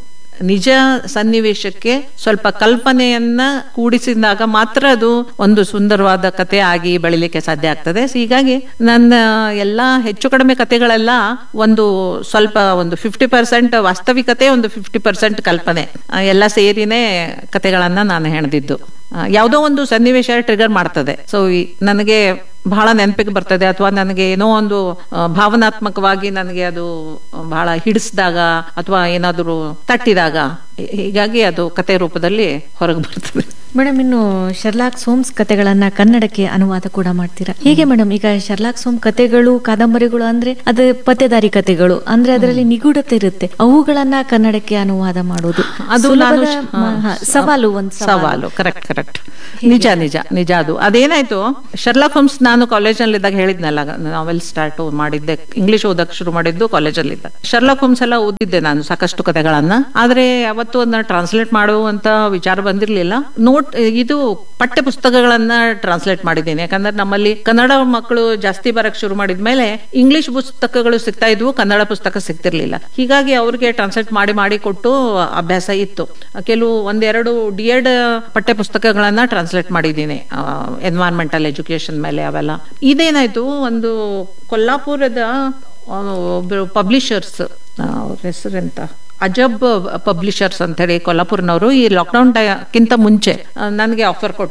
ನಿಜ ಸನ್ನಿವೇಶಕ್ಕೆ ಸ್ವಲ್ಪ ಕಲ್ಪನೆಯನ್ನ ಕೂಡಿಸಿದಾಗ ಮಾತ್ರ ಅದು ಒಂದು ಸುಂದರವಾದ ಕತೆ ಆಗಿ ಬೆಳಿಲಿಕ್ಕೆ ಸಾಧ್ಯ ಆಗ್ತದೆ So ಹೀಗಾಗಿ ನನ್ನ ಎಲ್ಲಾ ಹೆಚ್ಚು ಕಡಿಮೆ ಕತೆಗಳೆಲ್ಲ ಒಂದು ಸ್ವಲ್ಪ ಒಂದು ಫಿಫ್ಟಿ ಪರ್ಸೆಂಟ್ ವಾಸ್ತವಿಕತೆ ಒಂದು ಫಿಫ್ಟಿ ಪರ್ಸೆಂಟ್ ಕಲ್ಪನೆ ಆ, ಎಲ್ಲ ಸೇರಿನೇ ಕತೆಗಳನ್ನ ನಾನು ಹೆಣೆದಿದ್ದು ಆ, ಯಾವುದೋ ಒಂದು ಸನ್ನಿವೇಶ ಟ್ರಿಗರ್ ಮಾಡ್ತದೆ ಸೊ ನನಗೆ ಬಹಳ ನೆನಪಿಗೆ ಬರ್ತದೆ ಅಥವಾ ನನಗೆ ಏನೋ ಒಂದು ಆ, ಭಾವನಾತ್ಮಕವಾಗಿ ನನಗೆ ಅದು ಬಹಳ ಹಿಡಿಸಿದಾಗ ಅಥವಾ ಏನಾದರೂ ತಟ್ಟಿದಾಗ ಹೀ- ಹೀಗಾಗಿ ಅದು ಕತೆ ರೂಪದಲ್ಲಿ ಹೊರಗೆ ಬರ್ತದೆ
ಮೇಡಮ್ ಇನ್ನು ಶರ್ಲಾಕ್ ಸೋಮ್ಸ್ ಕತೆಗಳನ್ನ ಕನ್ನಡಕ್ಕೆ ಅನುವಾದ ಕೂಡ ಮಾಡ್ತೀರಾ ಹೇಗೆ ಮೇಡಮ್ ಈಗ ಶರ್ಲಾಕ್ ಸೋಮ್ ಕತೆಗಳು ಕಾದಂಬರಿಗಳು ಅಂದ್ರೆ ಅದು ಪತ್ತೆದಾರಿ ಕತೆಗಳು ಅಂದ್ರೆ ಅದರಲ್ಲಿ ನಿಗೂಢತೆ ಇರುತ್ತೆ ಅವುಗಳನ್ನ ಕನ್ನಡಕ್ಕೆ ಅನುವಾದ ಮಾಡೋದು
ಅದು ನಾನು
ಸುಲಭದ ಮ- ಹ, ಸವಾಲು ಒಂದು
ಸವಾಲು ಕರೆಕ್ಟ್ ಕರೆಕ್ಟ್ ನಿಜ ನಿಜ ನಿಜ ಅದು ಅದೇನಾಯ್ತು ಶರ್ಲಾಕ್ ಹೋಮ್ಸ್ ನಾನು ಕಾಲೇಜಲ್ಲಿ ಇದ್ದಾಗ ಹೇಳಿದ್ನಲ್ಲ ನಾವೆಲ್ ಸ್ಟಾರ್ಟ್ ಮಾಡಿದ್ದೆ ಇಂಗ್ಲಿಷ್ ಓದಕ್ ಶುರು ಮಾಡಿದ್ದು ಕಾಲೇಜಲ್ಲಿ ಇದ್ದಾಗ ಶರ್ಲಾಕ್ ಹೋಮ್ಸ್ ಎಲ್ಲ ಓದಿದ್ದೆ ನಾನು ಸಾಕಷ್ಟು ಕಥೆಗಳನ್ನ ಆದ್ರೆ ಅವತ್ತು ಅದನ್ನ ಟ್ರಾನ್ಸ್ಲೇಟ್ ಮಾಡುವಂತ ವಿಚಾರ ಬಂದಿರ್ಲಿಲ್ಲ ನೋಟ್ ಇದು ಪಠ್ಯ ಪುಸ್ತಕಗಳನ್ನ ಟ್ರಾನ್ಸ್ಲೇಟ್ ಮಾಡಿದ್ದೀನಿ ಯಾಕಂದ್ರೆ ನಮ್ಮಲ್ಲಿ ಕನ್ನಡ ಮಕ್ಕಳು ಜಾಸ್ತಿ ಬರಕ್ ಶುರು ಮಾಡಿದ್ಮೇಲೆ ಇಂಗ್ಲಿಷ್ ಪುಸ್ತಕಗಳು ಸಿಗ್ತಾ ಇದ್ವು ಕನ್ನಡ ಪುಸ್ತಕ ಸಿಗ್ತಿರ್ಲಿಲ್ಲ ಹೀಗಾಗಿ ಅವ್ರಿಗೆ ಟ್ರಾನ್ಸ್ಲೇಟ್ ಮಾಡಿ ಮಾಡಿ ಕೊಟ್ಟು ಅಭ್ಯಾಸ ಇತ್ತು ಕೆಲವು ಒಂದೆರಡು ಡಿ ಎಡ್ ಪಠ್ಯ ಪುಸ್ತಕಗಳನ್ನ ಟ್ರಾನ್ಸ್ಲೇಟ್ ಮಾಡಿದ್ದೀನಿ ಎನ್ವೈರ್ಮೆಂಟಲ್ ಎಜುಕೇಶನ್ ಮೇಲೆ ಅವೆಲ್ಲ ಇದೇನಾಯ್ತು ಒಂದು ಕೊಲ್ಲಾಪುರದ ಆ, ಒಬ್ರು ಪಬ್ಲಿಷರ್ಸ್ ಅವ್ರ ಹೆಸರೆಂತ ಅಜಬ್ ಪಬ್ಲಿಷರ್ಸ್ ಅಂತ ಹೇಳಿ ಕೊಲ್ಲಾಪುರ್ನವರು ಈ ಲಾಕ್ಡೌನ್ ಕಿಂತ ಮುಂಚೆ ನನಗೆ ಆಫರ್ ಕೊಟ್ಟರು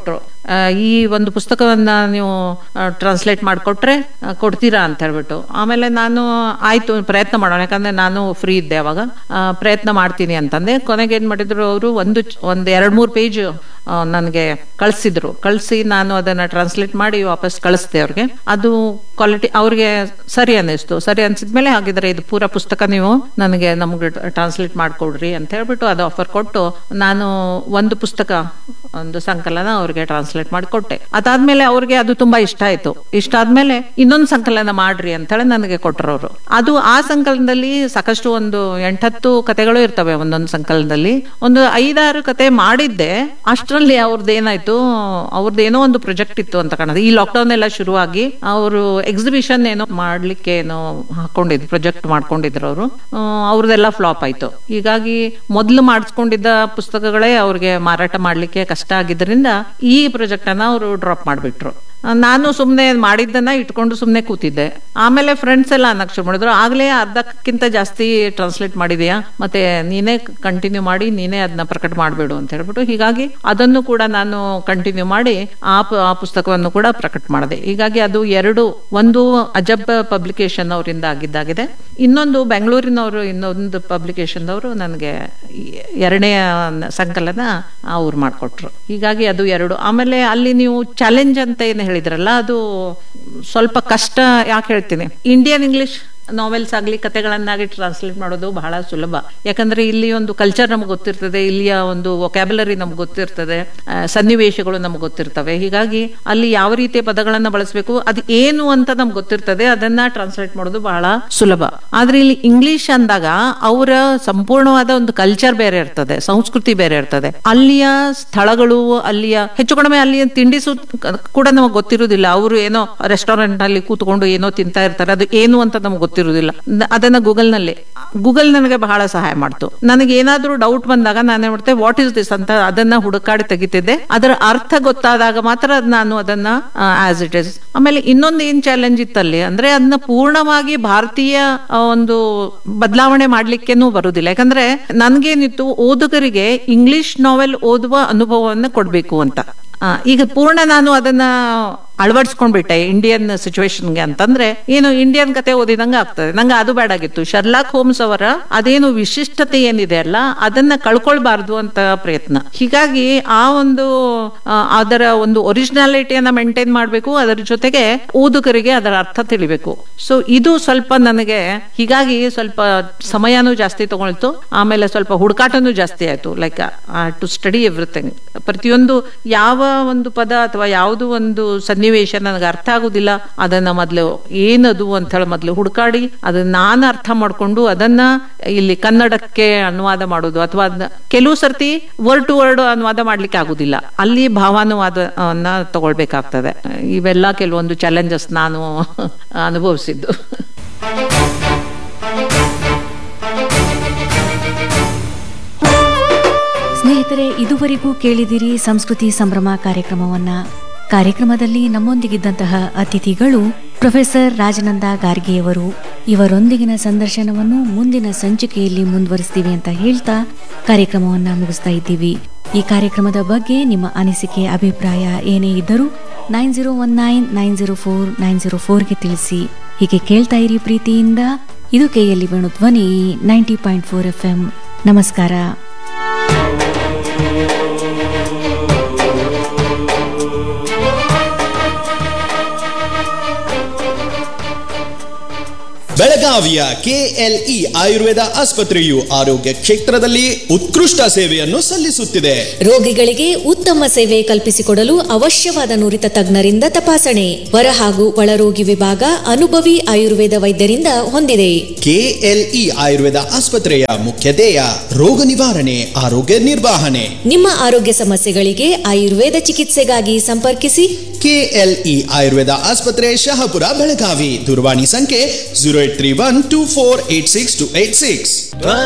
ಆ, ಈ ಒಂದು ಪುಸ್ತಕವನ್ನ ನೀವು ಟ್ರಾನ್ಸ್ಲೇಟ್ ಮಾಡಿಕೊಟ್ರೆ ಕೊಡ್ತೀರಾ ಅಂತ ಹೇಳ್ಬಿಟ್ಟು ಆಮೇಲೆ ನಾನು ಆಯ್ತು ಪ್ರಯತ್ನ ಮಾಡೋಣ ಯಾಕಂದ್ರೆ ನಾನು ಫ್ರೀ ಇದ್ದೆ ಅವಾಗ ಆ, ಪ್ರಯತ್ನ ಮಾಡ್ತೀನಿ ಅಂತಂದೆ ಕೊನೆಗೆ ಏನ್ ಮಾಡಿದ್ರು ಅವರು ಒಂದು ಚ- ಒಂದ್ ಎರಡ್ ಮೂರು ಪೇಜ್ ನನಗೆ ಕಳಿಸಿದ್ರು ಕಳಿಸಿ ನಾನು ಅದನ್ನ ಟ್ರಾನ್ಸ್ಲೇಟ್ ಮಾಡಿ ವಾಪಸ್ ಕಳಿಸ್ದೆ ಅವ್ರಿಗೆ ಅದು ಕ್ವಾಲಿಟಿ ಅವ್ರಿಗೆ ಸರಿ ಅನ್ನಿಸ್ತು ಸರಿ ಅನ್ಸಿದ್ಮೇಲೆ ಹಾಗಿದ್ರೆ ಇದು ಪೂರ ಪುಸ್ತಕ ನೀವು ನನಗೆ ನಮ್ಗೆ ಟ್ರಾನ್ಸ್ಲೇಟ್ ಮಾಡ್ಕೊಡ್ರಿ ಅಂತ ಹೇಳ್ಬಿಟ್ಟು ಅದು ಆಫರ್ ಕೊಟ್ಟು ನಾನು ಒಂದು ಪುಸ್ತಕ ಒಂದು ಸಂಕಲನ ಅವ್ರಿಗೆ ಟ್ರಾನ್ಸ್ಲೇಟ್ ಮಾಡಿ ಕೊಟ್ಟೆ ಅದಾದ್ಮೇಲೆ ಅವ್ರಿಗೆ ಅದು ತುಂಬಾ ಇಷ್ಟ ಆಯ್ತು ಇಷ್ಟ ಆದ್ಮೇಲೆ ಇನ್ನೊಂದು ಸಂಕಲನ ಮಾಡ್ರಿ ಅಂತ ಹೇಳಿ ನನಗೆ ಕೊಟ್ಟರು ಅವರು ಅದು ಆ ಸಂಕಲನದಲ್ಲಿ ಸಾಕಷ್ಟು ಒಂದು ಎಂಟತ್ತು ಕತೆಗಳು ಇರ್ತವೆ ಒಂದೊಂದು ಸಂಕಲನದಲ್ಲಿ ಒಂದು ಐದಾರು ಕತೆ ಮಾಡಿದ್ದೆ ಅಷ್ಟರಲ್ಲಿ ಅವ್ರದ್ದು ಏನಾಯ್ತು ಅವ್ರದ್ದು ಏನೋ ಒಂದು ಪ್ರಾಜೆಕ್ಟ್ ಇತ್ತು ಅಂತ ಕಾಣುತ್ತೆ ಈ ಲಾಕ್ಡೌನ್ ಎಲ್ಲ ಶುರುವಾಗಿ ಅವರು ಎಕ್ಸಿಬಿಷನ್ ಏನೋ ಮಾಡ್ಲಿಕ್ಕೆ ಏನೋ ಹಾಕೊಂಡಿದ್ರು ಪ್ರಾಜೆಕ್ಟ್ ಮಾಡ್ಕೊಂಡಿದ್ರು ಅವರು ಅವ್ರದ್ದೆಲ್ಲ ಫ್ಲಾಪ್ ಆಯ್ತು ಹೀಗಾಗಿ ಮೊದಲು ಮಾಡಿಸ್ಕೊಂಡಿದ್ದ ಪುಸ್ತಕಗಳೇ ಅವ್ರಿಗೆ ಮಾರಾಟ ಮಾಡ್ಲಿಕ್ಕೆ ಕಷ್ಟ ಆಗಿದ್ರಿಂದ ಈ ಪ್ರಾಜೆಕ್ಟ್ ಅನ್ನ ಅವರು ಡ್ರಾಪ್ ಮಾಡಿಬಿಟ್ರು ನಾನು ಸುಮ್ಮನೆ ಮಾಡಿದ್ದನ್ನ ಇಟ್ಕೊಂಡು ಸುಮ್ಮನೆ ಕೂತಿದ್ದೆ ಆಮೇಲೆ ಫ್ರೆಂಡ್ಸ್ ಎಲ್ಲ ಅನ್ನಕ್ ಶುರು ಮಾಡಿದ್ರು ಆಗ್ಲೇ ಅರ್ಧಕ್ಕಿಂತ ಜಾಸ್ತಿ ಟ್ರಾನ್ಸ್ಲೇಟ್ ಮಾಡಿದೀಯಾ ಮತ್ತೆ ನೀನೇ ಕಂಟಿನ್ಯೂ ಮಾಡಿ ನೀನೇ ಅದನ್ನ ಪ್ರಕಟ ಮಾಡಬೇಡು ಅಂತ ಹೇಳ್ಬಿಟ್ಟು ಹೀಗಾಗಿ ಅದನ್ನು ಕೂಡ ನಾನು ಕಂಟಿನ್ಯೂ ಮಾಡಿ ಆ ಪ- ಆ ಪುಸ್ತಕವನ್ನು ಕೂಡ ಪ್ರಕಟ ಮಾಡಿದೆ ಹೀಗಾಗಿ ಅದು ಎರಡು ಒಂದು ಅಜಬ್ ಪಬ್ಲಿಕೇಶನ್ ಅವರಿಂದ ಆಗಿದ್ದಾಗಿದೆ ಇನ್ನೊಂದು ಬೆಂಗಳೂರಿನವರು ಇನ್ನೊಂದು ಪಬ್ಲಿಕೇಶನ್ ಅವರು ನನಗೆ ಎರಡನೇ ಸಂಕಲನ ಅವ್ರು ಮಾಡಿಕೊಟ್ರು ಹೀಗಾಗಿ ಅದು ಎರಡು ಆಮೇಲೆ ಅಲ್ಲಿ ನೀವು ಚಾಲೆಂಜ್ ಅಂತ ಏನು ಹೇಳಿದ್ರಲ್ಲ ಅದು ಸ್ವಲ್ಪ ಕಷ್ಟ ಯಾಕೆ ಹೇಳ್ತೀನಿ ಇಂಡಿಯನ್ ಇಂಗ್ಲಿಷ್ ನಾವೆಲ್ಸ್ ಆಗಲಿ ಕತೆಗಳನ್ನಾಗಿ ಟ್ರಾನ್ಸ್ಲೇಟ್ ಮಾಡೋದು ಬಹಳ ಸುಲಭ ಯಾಕಂದ್ರೆ ಇಲ್ಲಿ ಒಂದು ಕಲ್ಚರ್ ನಮ್ಗೆ ಗೊತ್ತಿರ್ತದೆ ಇಲ್ಲಿಯ ಒಂದು ವೊಕ್ಯಾಬುಲರಿ ನಮ್ಗೆ ಗೊತ್ತಿರ್ತದೆ ಆ, ಸನ್ನಿವೇಶಗಳು ನಮ್ಗೆ ಗೊತ್ತಿರ್ತವೆ ಹೀಗಾಗಿ ಅಲ್ಲಿ ಯಾವ ರೀತಿಯ ಪದಗಳನ್ನ ಬಳಸಬೇಕು ಅದು ಏನು ಅಂತ ನಮ್ಗೆ ಗೊತ್ತಿರ್ತದೆ ಅದನ್ನ ಟ್ರಾನ್ಸ್ಲೇಟ್ ಮಾಡೋದು ಬಹಳ ಸುಲಭ ಆದ್ರೆ ಇಲ್ಲಿ ಇಂಗ್ಲಿಷ್ ಅಂದಾಗ ಅವರ ಸಂಪೂರ್ಣವಾದ ಒಂದು ಕಲ್ಚರ್ ಬೇರೆ ಇರ್ತದೆ ಸಂಸ್ಕೃತಿ ಬೇರೆ ಇರ್ತದೆ ಅಲ್ಲಿಯ ಸ್ಥಳಗಳು ಅಲ್ಲಿಯ ಹೆಚ್ಚು ಕಡಿಮೆ ಅಲ್ಲಿಯ ತಿಂಡಿ ಸು ಕೂಡ ನಮಗೆ ಗೊತ್ತಿರುವುದಿಲ್ಲ ಅವರು ಏನೋ ರೆಸ್ಟೋರೆಂಟ್ ನಲ್ಲಿ ಕೂತ್ಕೊಂಡು ಏನೋ ತಿಂತಾ ಇರ್ತಾರೆ ಅದು ಏನು ಅಂತ ನಮ್ಗೆ ಗೊತ್ತಿರುವುದಿಲ್ಲ ನ- ಅದನ್ನ ಗೂಗಲ್ ನಲ್ಲಿ ಗೂಗಲ್ ನನಗೆ ಬಹಳ ಸಹಾಯ ಮಾಡ್ತು ನನಗೆ ಏನಾದ್ರೂ ಡೌಟ್ ಬಂದಾಗ ನಾನು ಏನ್ ಮಾಡ್ತೆ ವಾಟ್ ಇಸ್ ದಿಸ್ ಅಂತ ಅದನ್ನ ಹುಡುಕಾಡಿ ತೆಗಿತಿದ್ದೆ ಅದರ ಅರ್ಥ ಗೊತ್ತಾದಾಗ ಮಾತ್ರ ಅದ್ ನಾನು ಅದನ್ನ ಆಸ್ ಇಟ್ ಇಸ್ ಆಮೇಲೆ ಇನ್ನೊಂದು ಏನ್ ಚಾಲೆಂಜ್ ಇತ್ತಲ್ಲಿ ಅಂದ್ರೆ ಅದನ್ನ ಪೂರ್ಣವಾಗಿ ಭಾರತೀಯ ಆ, ಒಂದು ಬದಲಾವಣೆ ಮಾಡ್ಲಿಕ್ಕೇನು ಬರುದಿಲ್ಲ ಯಾಕಂದ್ರೆ ನನ್ಗೇನಿತ್ತು ಓದುಗರಿಗೆ ಇಂಗ್ಲಿಷ್ ನಾವೆಲ್ ಓದುವ ಅನುಭವವನ್ನು ಕೊಡ್ಬೇಕು ಅಂತ ಆ, ಈಗ ಪೂರ್ಣ ನಾನು ಅದನ್ನ ಅಳವಡಿಸ್ಕೊಂಡ್ಬಿಟ್ಟೆ ಇಂಡಿಯನ್ ಸಿಚುವೇಶನ್ಗೆ ಅಂತಂದ್ರೆ ಏನು ಇಂಡಿಯನ್ ಕತೆ ಓದಿದಂಗೆ ಆಗ್ತದೆ ನಂಗೆ ಅದು ಬೇಡಾಗಿತ್ತು ಶರ್ಲಾಕ್ ಹೋಮ್ಸ್ ಅವರ ಅದೇನು ವಿಶಿಷ್ಟತೆ ಏನಿದೆ ಅಲ್ಲ ಅದನ್ನ ಕಳ್ಕೊಳ್ಬಾರ್ದು ಅಂತ ಪ್ರಯತ್ನ ಹೀಗಾಗಿ ಆ ಒಂದು ಆ, ಅದರ ಒಂದು ಒರಿಜಿನಾಲಿಟಿಯನ್ನ ಮೇಂಟೈನ್ ಮಾಡಬೇಕು ಅದರ ಜೊತೆಗೆ ಓದುಗರಿಗೆ ಅದರ ಅರ್ಥ ತಿಳಿಬೇಕು ಸೊ ಇದು ಸ್ವಲ್ಪ ನನಗೆ ಹೀಗಾಗಿ ಸ್ವಲ್ಪ ಸಮಯನೂ ಜಾಸ್ತಿ ತಗೊಳ್ತು ಆಮೇಲೆ ಸ್ವಲ್ಪ ಹುಡುಕಾಟನೂ ಜಾಸ್ತಿ ಆಯ್ತು ಲೈಕ್ ಟು ಸ್ಟಡಿ ಎವ್ರಿಥಿಂಗ್ ಪ್ರತಿಯೊಂದು ಯಾವ ಒಂದು ಪದ ಅಥವಾ ಯಾವುದು ಒಂದು ಸನ್ನಿವೇಶ ನನಗೆ ಅರ್ಥ ಆಗುದಿಲ್ಲ ಅದನ್ನ ಮೊದಲು ಏನದು ಅಂತ ಹೇಳಿ ಮೊದಲು ಹುಡುಕಾಡಿ ಅದನ್ನ ನಾನು ಅರ್ಥ ಮಾಡ್ಕೊಂಡು ಅದನ್ನ ಇಲ್ಲಿ ಕನ್ನಡಕ್ಕೆ ಅನುವಾದ ಮಾಡೋದು ಅಥವಾ ಅದನ್ನ ಕೆಲವು ಸರ್ತಿ ವರ್ಡ್ ಟು ವರ್ಡ್ ಅನುವಾದ ಮಾಡ್ಲಿಕ್ಕೆ ಆಗುದಿಲ್ಲ ಅಲ್ಲಿ ಭಾವಾನುವಾದವನ್ನ ತಗೊಳ್ಬೇಕಾಗ್ತದೆ ಇವೆಲ್ಲ ಕೆಲವೊಂದು ಚಾಲೆಂಜಸ್ ನಾನು ಅನುಭವಿಸಿದ್ದು
ಸ್ನೇಹಿತರೆ ಇದುವರೆಗೂ ಕೇಳಿದಿರಿ ಸಂಸ್ಕೃತಿ ಸಂಭ್ರಮ ಕಾರ್ಯಕ್ರಮವನ್ನ ಕಾರ್ಯಕ್ರಮದಲ್ಲಿ ನಮ್ಮೊಂದಿಗಿದ್ದಂತಹ ಅತಿಥಿಗಳು ಪ್ರೊಫೆಸರ್ ರಾಜನಂದ ಗಾರ್ಗೆಯವರು ಇವರೊಂದಿಗಿನ ಸಂದರ್ಶನವನ್ನು ಮುಂದಿನ ಸಂಚಿಕೆಯಲ್ಲಿ ಮುಂದುವರಿಸ್ತೀವಿ ಅಂತ ಹೇಳ್ತಾ ಕಾರ್ಯಕ್ರಮವನ್ನ ಮುಗಿಸ್ತಾ ಇದ್ದೀವಿ ಈ ಕಾರ್ಯಕ್ರಮದ ಬಗ್ಗೆ ನಿಮ್ಮ ಅನಿಸಿಕೆ ಅಭಿಪ್ರಾಯ ಏನೇ ಇದ್ದರೂ nine zero one nine nine zero four nine zero ಫೋರ್ಗೆ ತಿಳಿಸಿ ಹೀಗೆ ಕೇಳ್ತಾ ಇರಿ ಪ್ರೀತಿಯಿಂದ ಇದು KLE Venu Dhwani ninety point four F M ನಮಸ್ಕಾರ
ಬೆಳಗಾವಿಯ ಕೆಎಲ್ಇ ಆಯುರ್ವೇದ ಆಸ್ಪತ್ರೆಯು ಆರೋಗ್ಯ ಕ್ಷೇತ್ರದಲ್ಲಿ ಉತ್ಕೃಷ್ಟ ಸೇವೆಯನ್ನು ಸಲ್ಲಿಸುತ್ತಿದೆ
ರೋಗಿಗಳಿಗೆ ಉತ್ತಮ ಸೇವೆ ಕಲ್ಪಿಸಿಕೊಡಲು ಅವಶ್ಯವಾದ ನುರಿತ ತಜ್ಞರಿಂದ ತಪಾಸಣೆ ಹೊರ ಹಾಗೂ ಒಳರೋಗಿ ವಿಭಾಗ ಅನುಭವಿ ಆಯುರ್ವೇದ ವೈದ್ಯರಿಂದ ಹೊಂದಿದೆ
ಕೆಎಲ್ಇ ಆಯುರ್ವೇದ ಆಸ್ಪತ್ರೆಯ ಮುಖ್ಯ ಧ್ಯೇಯ ರೋಗ ನಿವಾರಣೆ ಆರೋಗ್ಯ ನಿರ್ವಹಣೆ
ನಿಮ್ಮ ಆರೋಗ್ಯ ಸಮಸ್ಯೆಗಳಿಗೆ ಆಯುರ್ವೇದ ಚಿಕಿತ್ಸೆಗಾಗಿ ಸಂಪರ್ಕಿಸಿ
ಕೆಎಲ್ಇ ಆಯುರ್ವೇದ ಆಸ್ಪತ್ರೆ ಶಹಾಪುರ ಬೆಳಗಾವಿ ದೂರವಾಣಿ ಸಂಖ್ಯೆ zero eight three one two four eight six two eight six